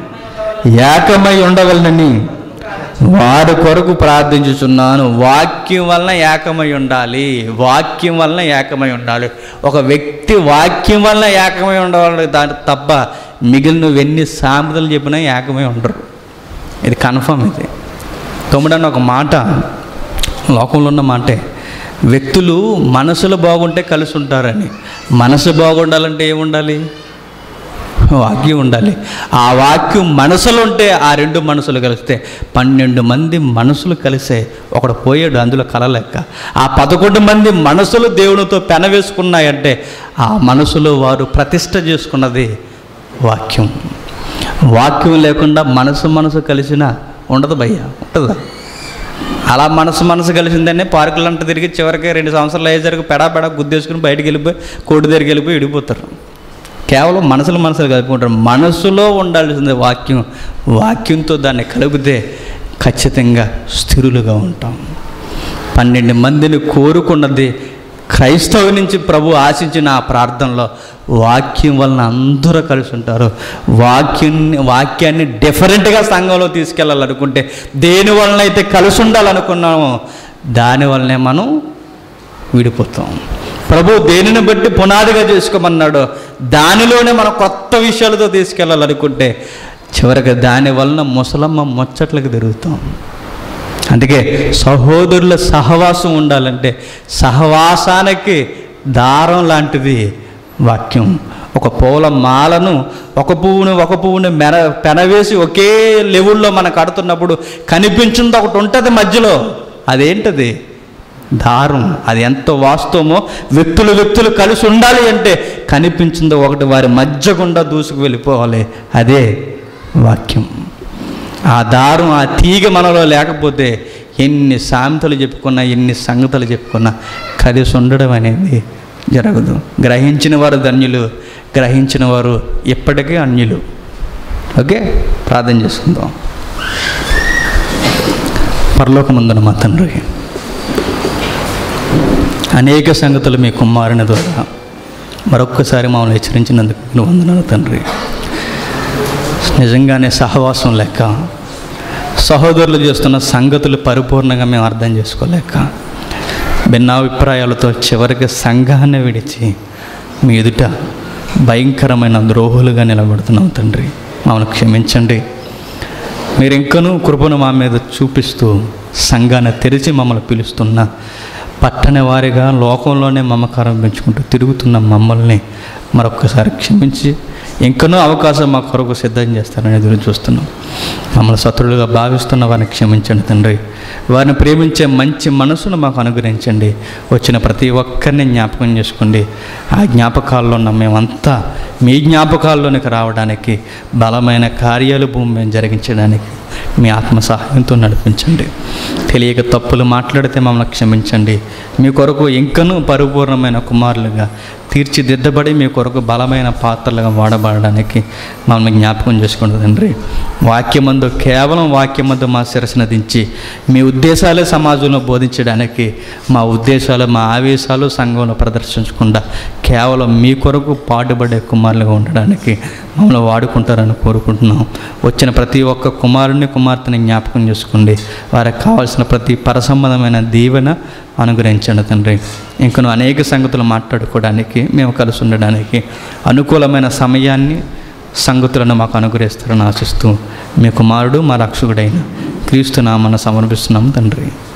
ఏకమై ఉండవలనని వారి కొరకు ప్రార్థించుచున్నాను వాక్యం వలన ఏకమై ఉండాలి వాక్యం వలన ఏకమై ఉండాలి ఒక వ్యక్తి వాక్యం వలన ఏకమై ఉండాలి దాని తప్ప మిగిలిన ఎన్ని సామెతలు చెప్పినా ఏకమై ఉండరు ఇది కన్ఫర్మ్ ఇది తమ్ముడన్న ఒక మాట లోకంలో ఉన్న మాటే వ్యక్తులు మనసులు బాగుంటే కలిసి ఉంటారని మనసు బాగుండాలంటే ఏముండాలి వాక్యం ఉండాలి ఆ వాక్యం మనసులో ఉంటే ఆ రెండు మనసులు కలిస్తే పన్నెండు మంది మనసులు కలిసే ఒకడు పోయాడు అందులో కలలేక ఆ పదకొండు మంది మనసులు దేవునితో పెనవేసుకున్నాయంటే ఆ మనసులో వారు ప్రతిష్ట చేసుకున్నది వాక్యం వాక్యం లేకుండా మనసు మనసు కలిసిన ఉండదు భయ్య ఉంటుందా అలా మనసు మనసు కలిసిందనే పార్కులంతా తిరిగి చివరికి రెండు సంవత్సరాలు అయ్యేసరికి పెడా పెడా గుద్దేసుకుని బయటికి వెళ్ళిపోయి కోటి దగ్గరికి వెళ్ళిపోయి విడిపోతారు కేవలం మనసులు మనసులు కలుపుకుంటారు మనసులో ఉండాల్సింది వాక్యం వాక్యంతో దాన్ని కలిపితే ఖచ్చితంగా స్థిరులుగా ఉంటాం పన్నెండు మందిని కోరుకున్నది క్రైస్తవు నుంచి ప్రభు ఆశించిన ఆ ప్రార్థనలో వాక్యం వలన అందరూ కలిసి ఉంటారు వాక్యాన్ని వాక్యాన్ని డిఫరెంట్గా సంఘంలో తీసుకెళ్ళాలనుకుంటే దేని వలన అయితే కలిసి ఉండాలనుకున్నామో దాని వలనే మనం విడిపోతాం ప్రభు దేనిని బట్టి పునాదిగా చేసుకోమన్నాడో దానిలోనే మనం కొత్త విషయాలతో తీసుకెళ్ళాలనుకుంటే చివరికి దాని వలన ముసలమ్మ ముచ్చట్లకు తిరుగుతాం అందుకే సహోదరుల సహవాసం ఉండాలంటే సహవాసానికి దారం లాంటిది వాక్యం ఒక పూల మాలను ఒక పువ్వుని ఒక పువ్వుని మెన పెనవేసి ఒకే లెవెల్లో మనం కడుతున్నప్పుడు కనిపించింది ఒకటి ఉంటుంది మధ్యలో అదేంటది దారం అది ఎంత వాస్తవమో వ్యక్తులు వ్యక్తులు కలిసి ఉండాలి అంటే కనిపించింది ఒకటి వారి మధ్య గుండా దూసుకు వెళ్ళిపోవాలి అదే వాక్యం ఆ దారం ఆ తీగ మనలో లేకపోతే ఎన్ని సామెతలు చెప్పుకున్నా ఎన్ని సంగతులు చెప్పుకున్నా కలిసి ఉండడం అనేది జరగదు గ్రహించిన వారు ధన్యులు గ్రహించిన వారు ఇప్పటికీ అన్యులు ఓకే ప్రార్థన చేసుకుందాం పరలోకమందున మా తండ్రి అనేక సంగతులు మీ కుమారుని ద్వారా మరొక్కసారి మమ్మల్ని హెచ్చరించినందుకు నువ్వు వందనాలు తండ్రి నిజంగానే సహవాసం లెక్క సహోదరులు చేస్తున్న సంగతులు పరిపూర్ణంగా మేము అర్థం చేసుకోలేక భిన్నాభిప్రాయాలతో చివరికి సంఘాన్ని విడిచి మీ ఎదుట భయంకరమైన ద్రోహులుగా నిలబడుతున్నాం తండ్రి మమ్మల్ని క్షమించండి మీరు ఇంకనూ కృపను మా మీద చూపిస్తూ సంఘాన్ని తెరిచి మమ్మల్ని పిలుస్తున్న పట్టని వారిగా లోకంలోనే మమకారం పెంచుకుంటూ తిరుగుతున్న మమ్మల్ని మరొక్కసారి క్షమించి ఇంకనూ అవకాశం మా కొరకు సిద్ధం చేస్తారని ఎదురు చూస్తున్నాం మమ్మల్ని శత్రులుగా భావిస్తున్న వారిని క్షమించండి తండ్రి వారిని ప్రేమించే మంచి మనసును మాకు అనుగ్రహించండి వచ్చిన ప్రతి ఒక్కరిని జ్ఞాపకం చేసుకోండి ఆ జ్ఞాపకాల్లో ఉన్న మేమంతా మీ జ్ఞాపకాల్లోనికి రావడానికి బలమైన కార్యాలు భూమి మీద జరిగించడానికి మీ ఆత్మ సహాయంతో నడిపించండి తెలియక తప్పులు మాట్లాడితే మమ్మల్ని క్షమించండి మీ కొరకు ఇంకనూ పరిపూర్ణమైన కుమారులుగా తీర్చిదిద్దబడి మీ కొరకు బలమైన పాత్రలుగా వాడబడడానికి మమ్మల్ని జ్ఞాపకం చేసుకోండి తండ్రి వాక్యమందు కేవలం వాక్యమందు మా శిరస్సును దించి మీ ఉద్దేశాలే సమాజంలో బోధించడానికి మా ఉద్దేశాలు మా ఆవేశాలు సంఘంలో ప్రదర్శించకుండా కేవలం మీ కొరకు పాటుపడే కుమారులుగా ఉండడానికి మమ్మల్ని వాడుకుంటారని కోరుకుంటున్నాం వచ్చిన ప్రతి ఒక్క కుమారుని కుమార్తెని జ్ఞాపకం చేసుకోండి వారికి కావాల్సిన ప్రతి పరసంబంధమైన దీవెన అనుగ్రహించండి తండ్రి ఇంకను అనేక సంగతులు మాట్లాడుకోవడానికి మేము కలిసి ఉండడానికి అనుకూలమైన సమయాన్ని సంగతులను మాకు అనుగ్రహిస్తారని ఆశిస్తూ మీ కుమారుడు మా రక్షకుడైన క్రీస్తు నామన సమర్పిస్తున్నాం తండ్రి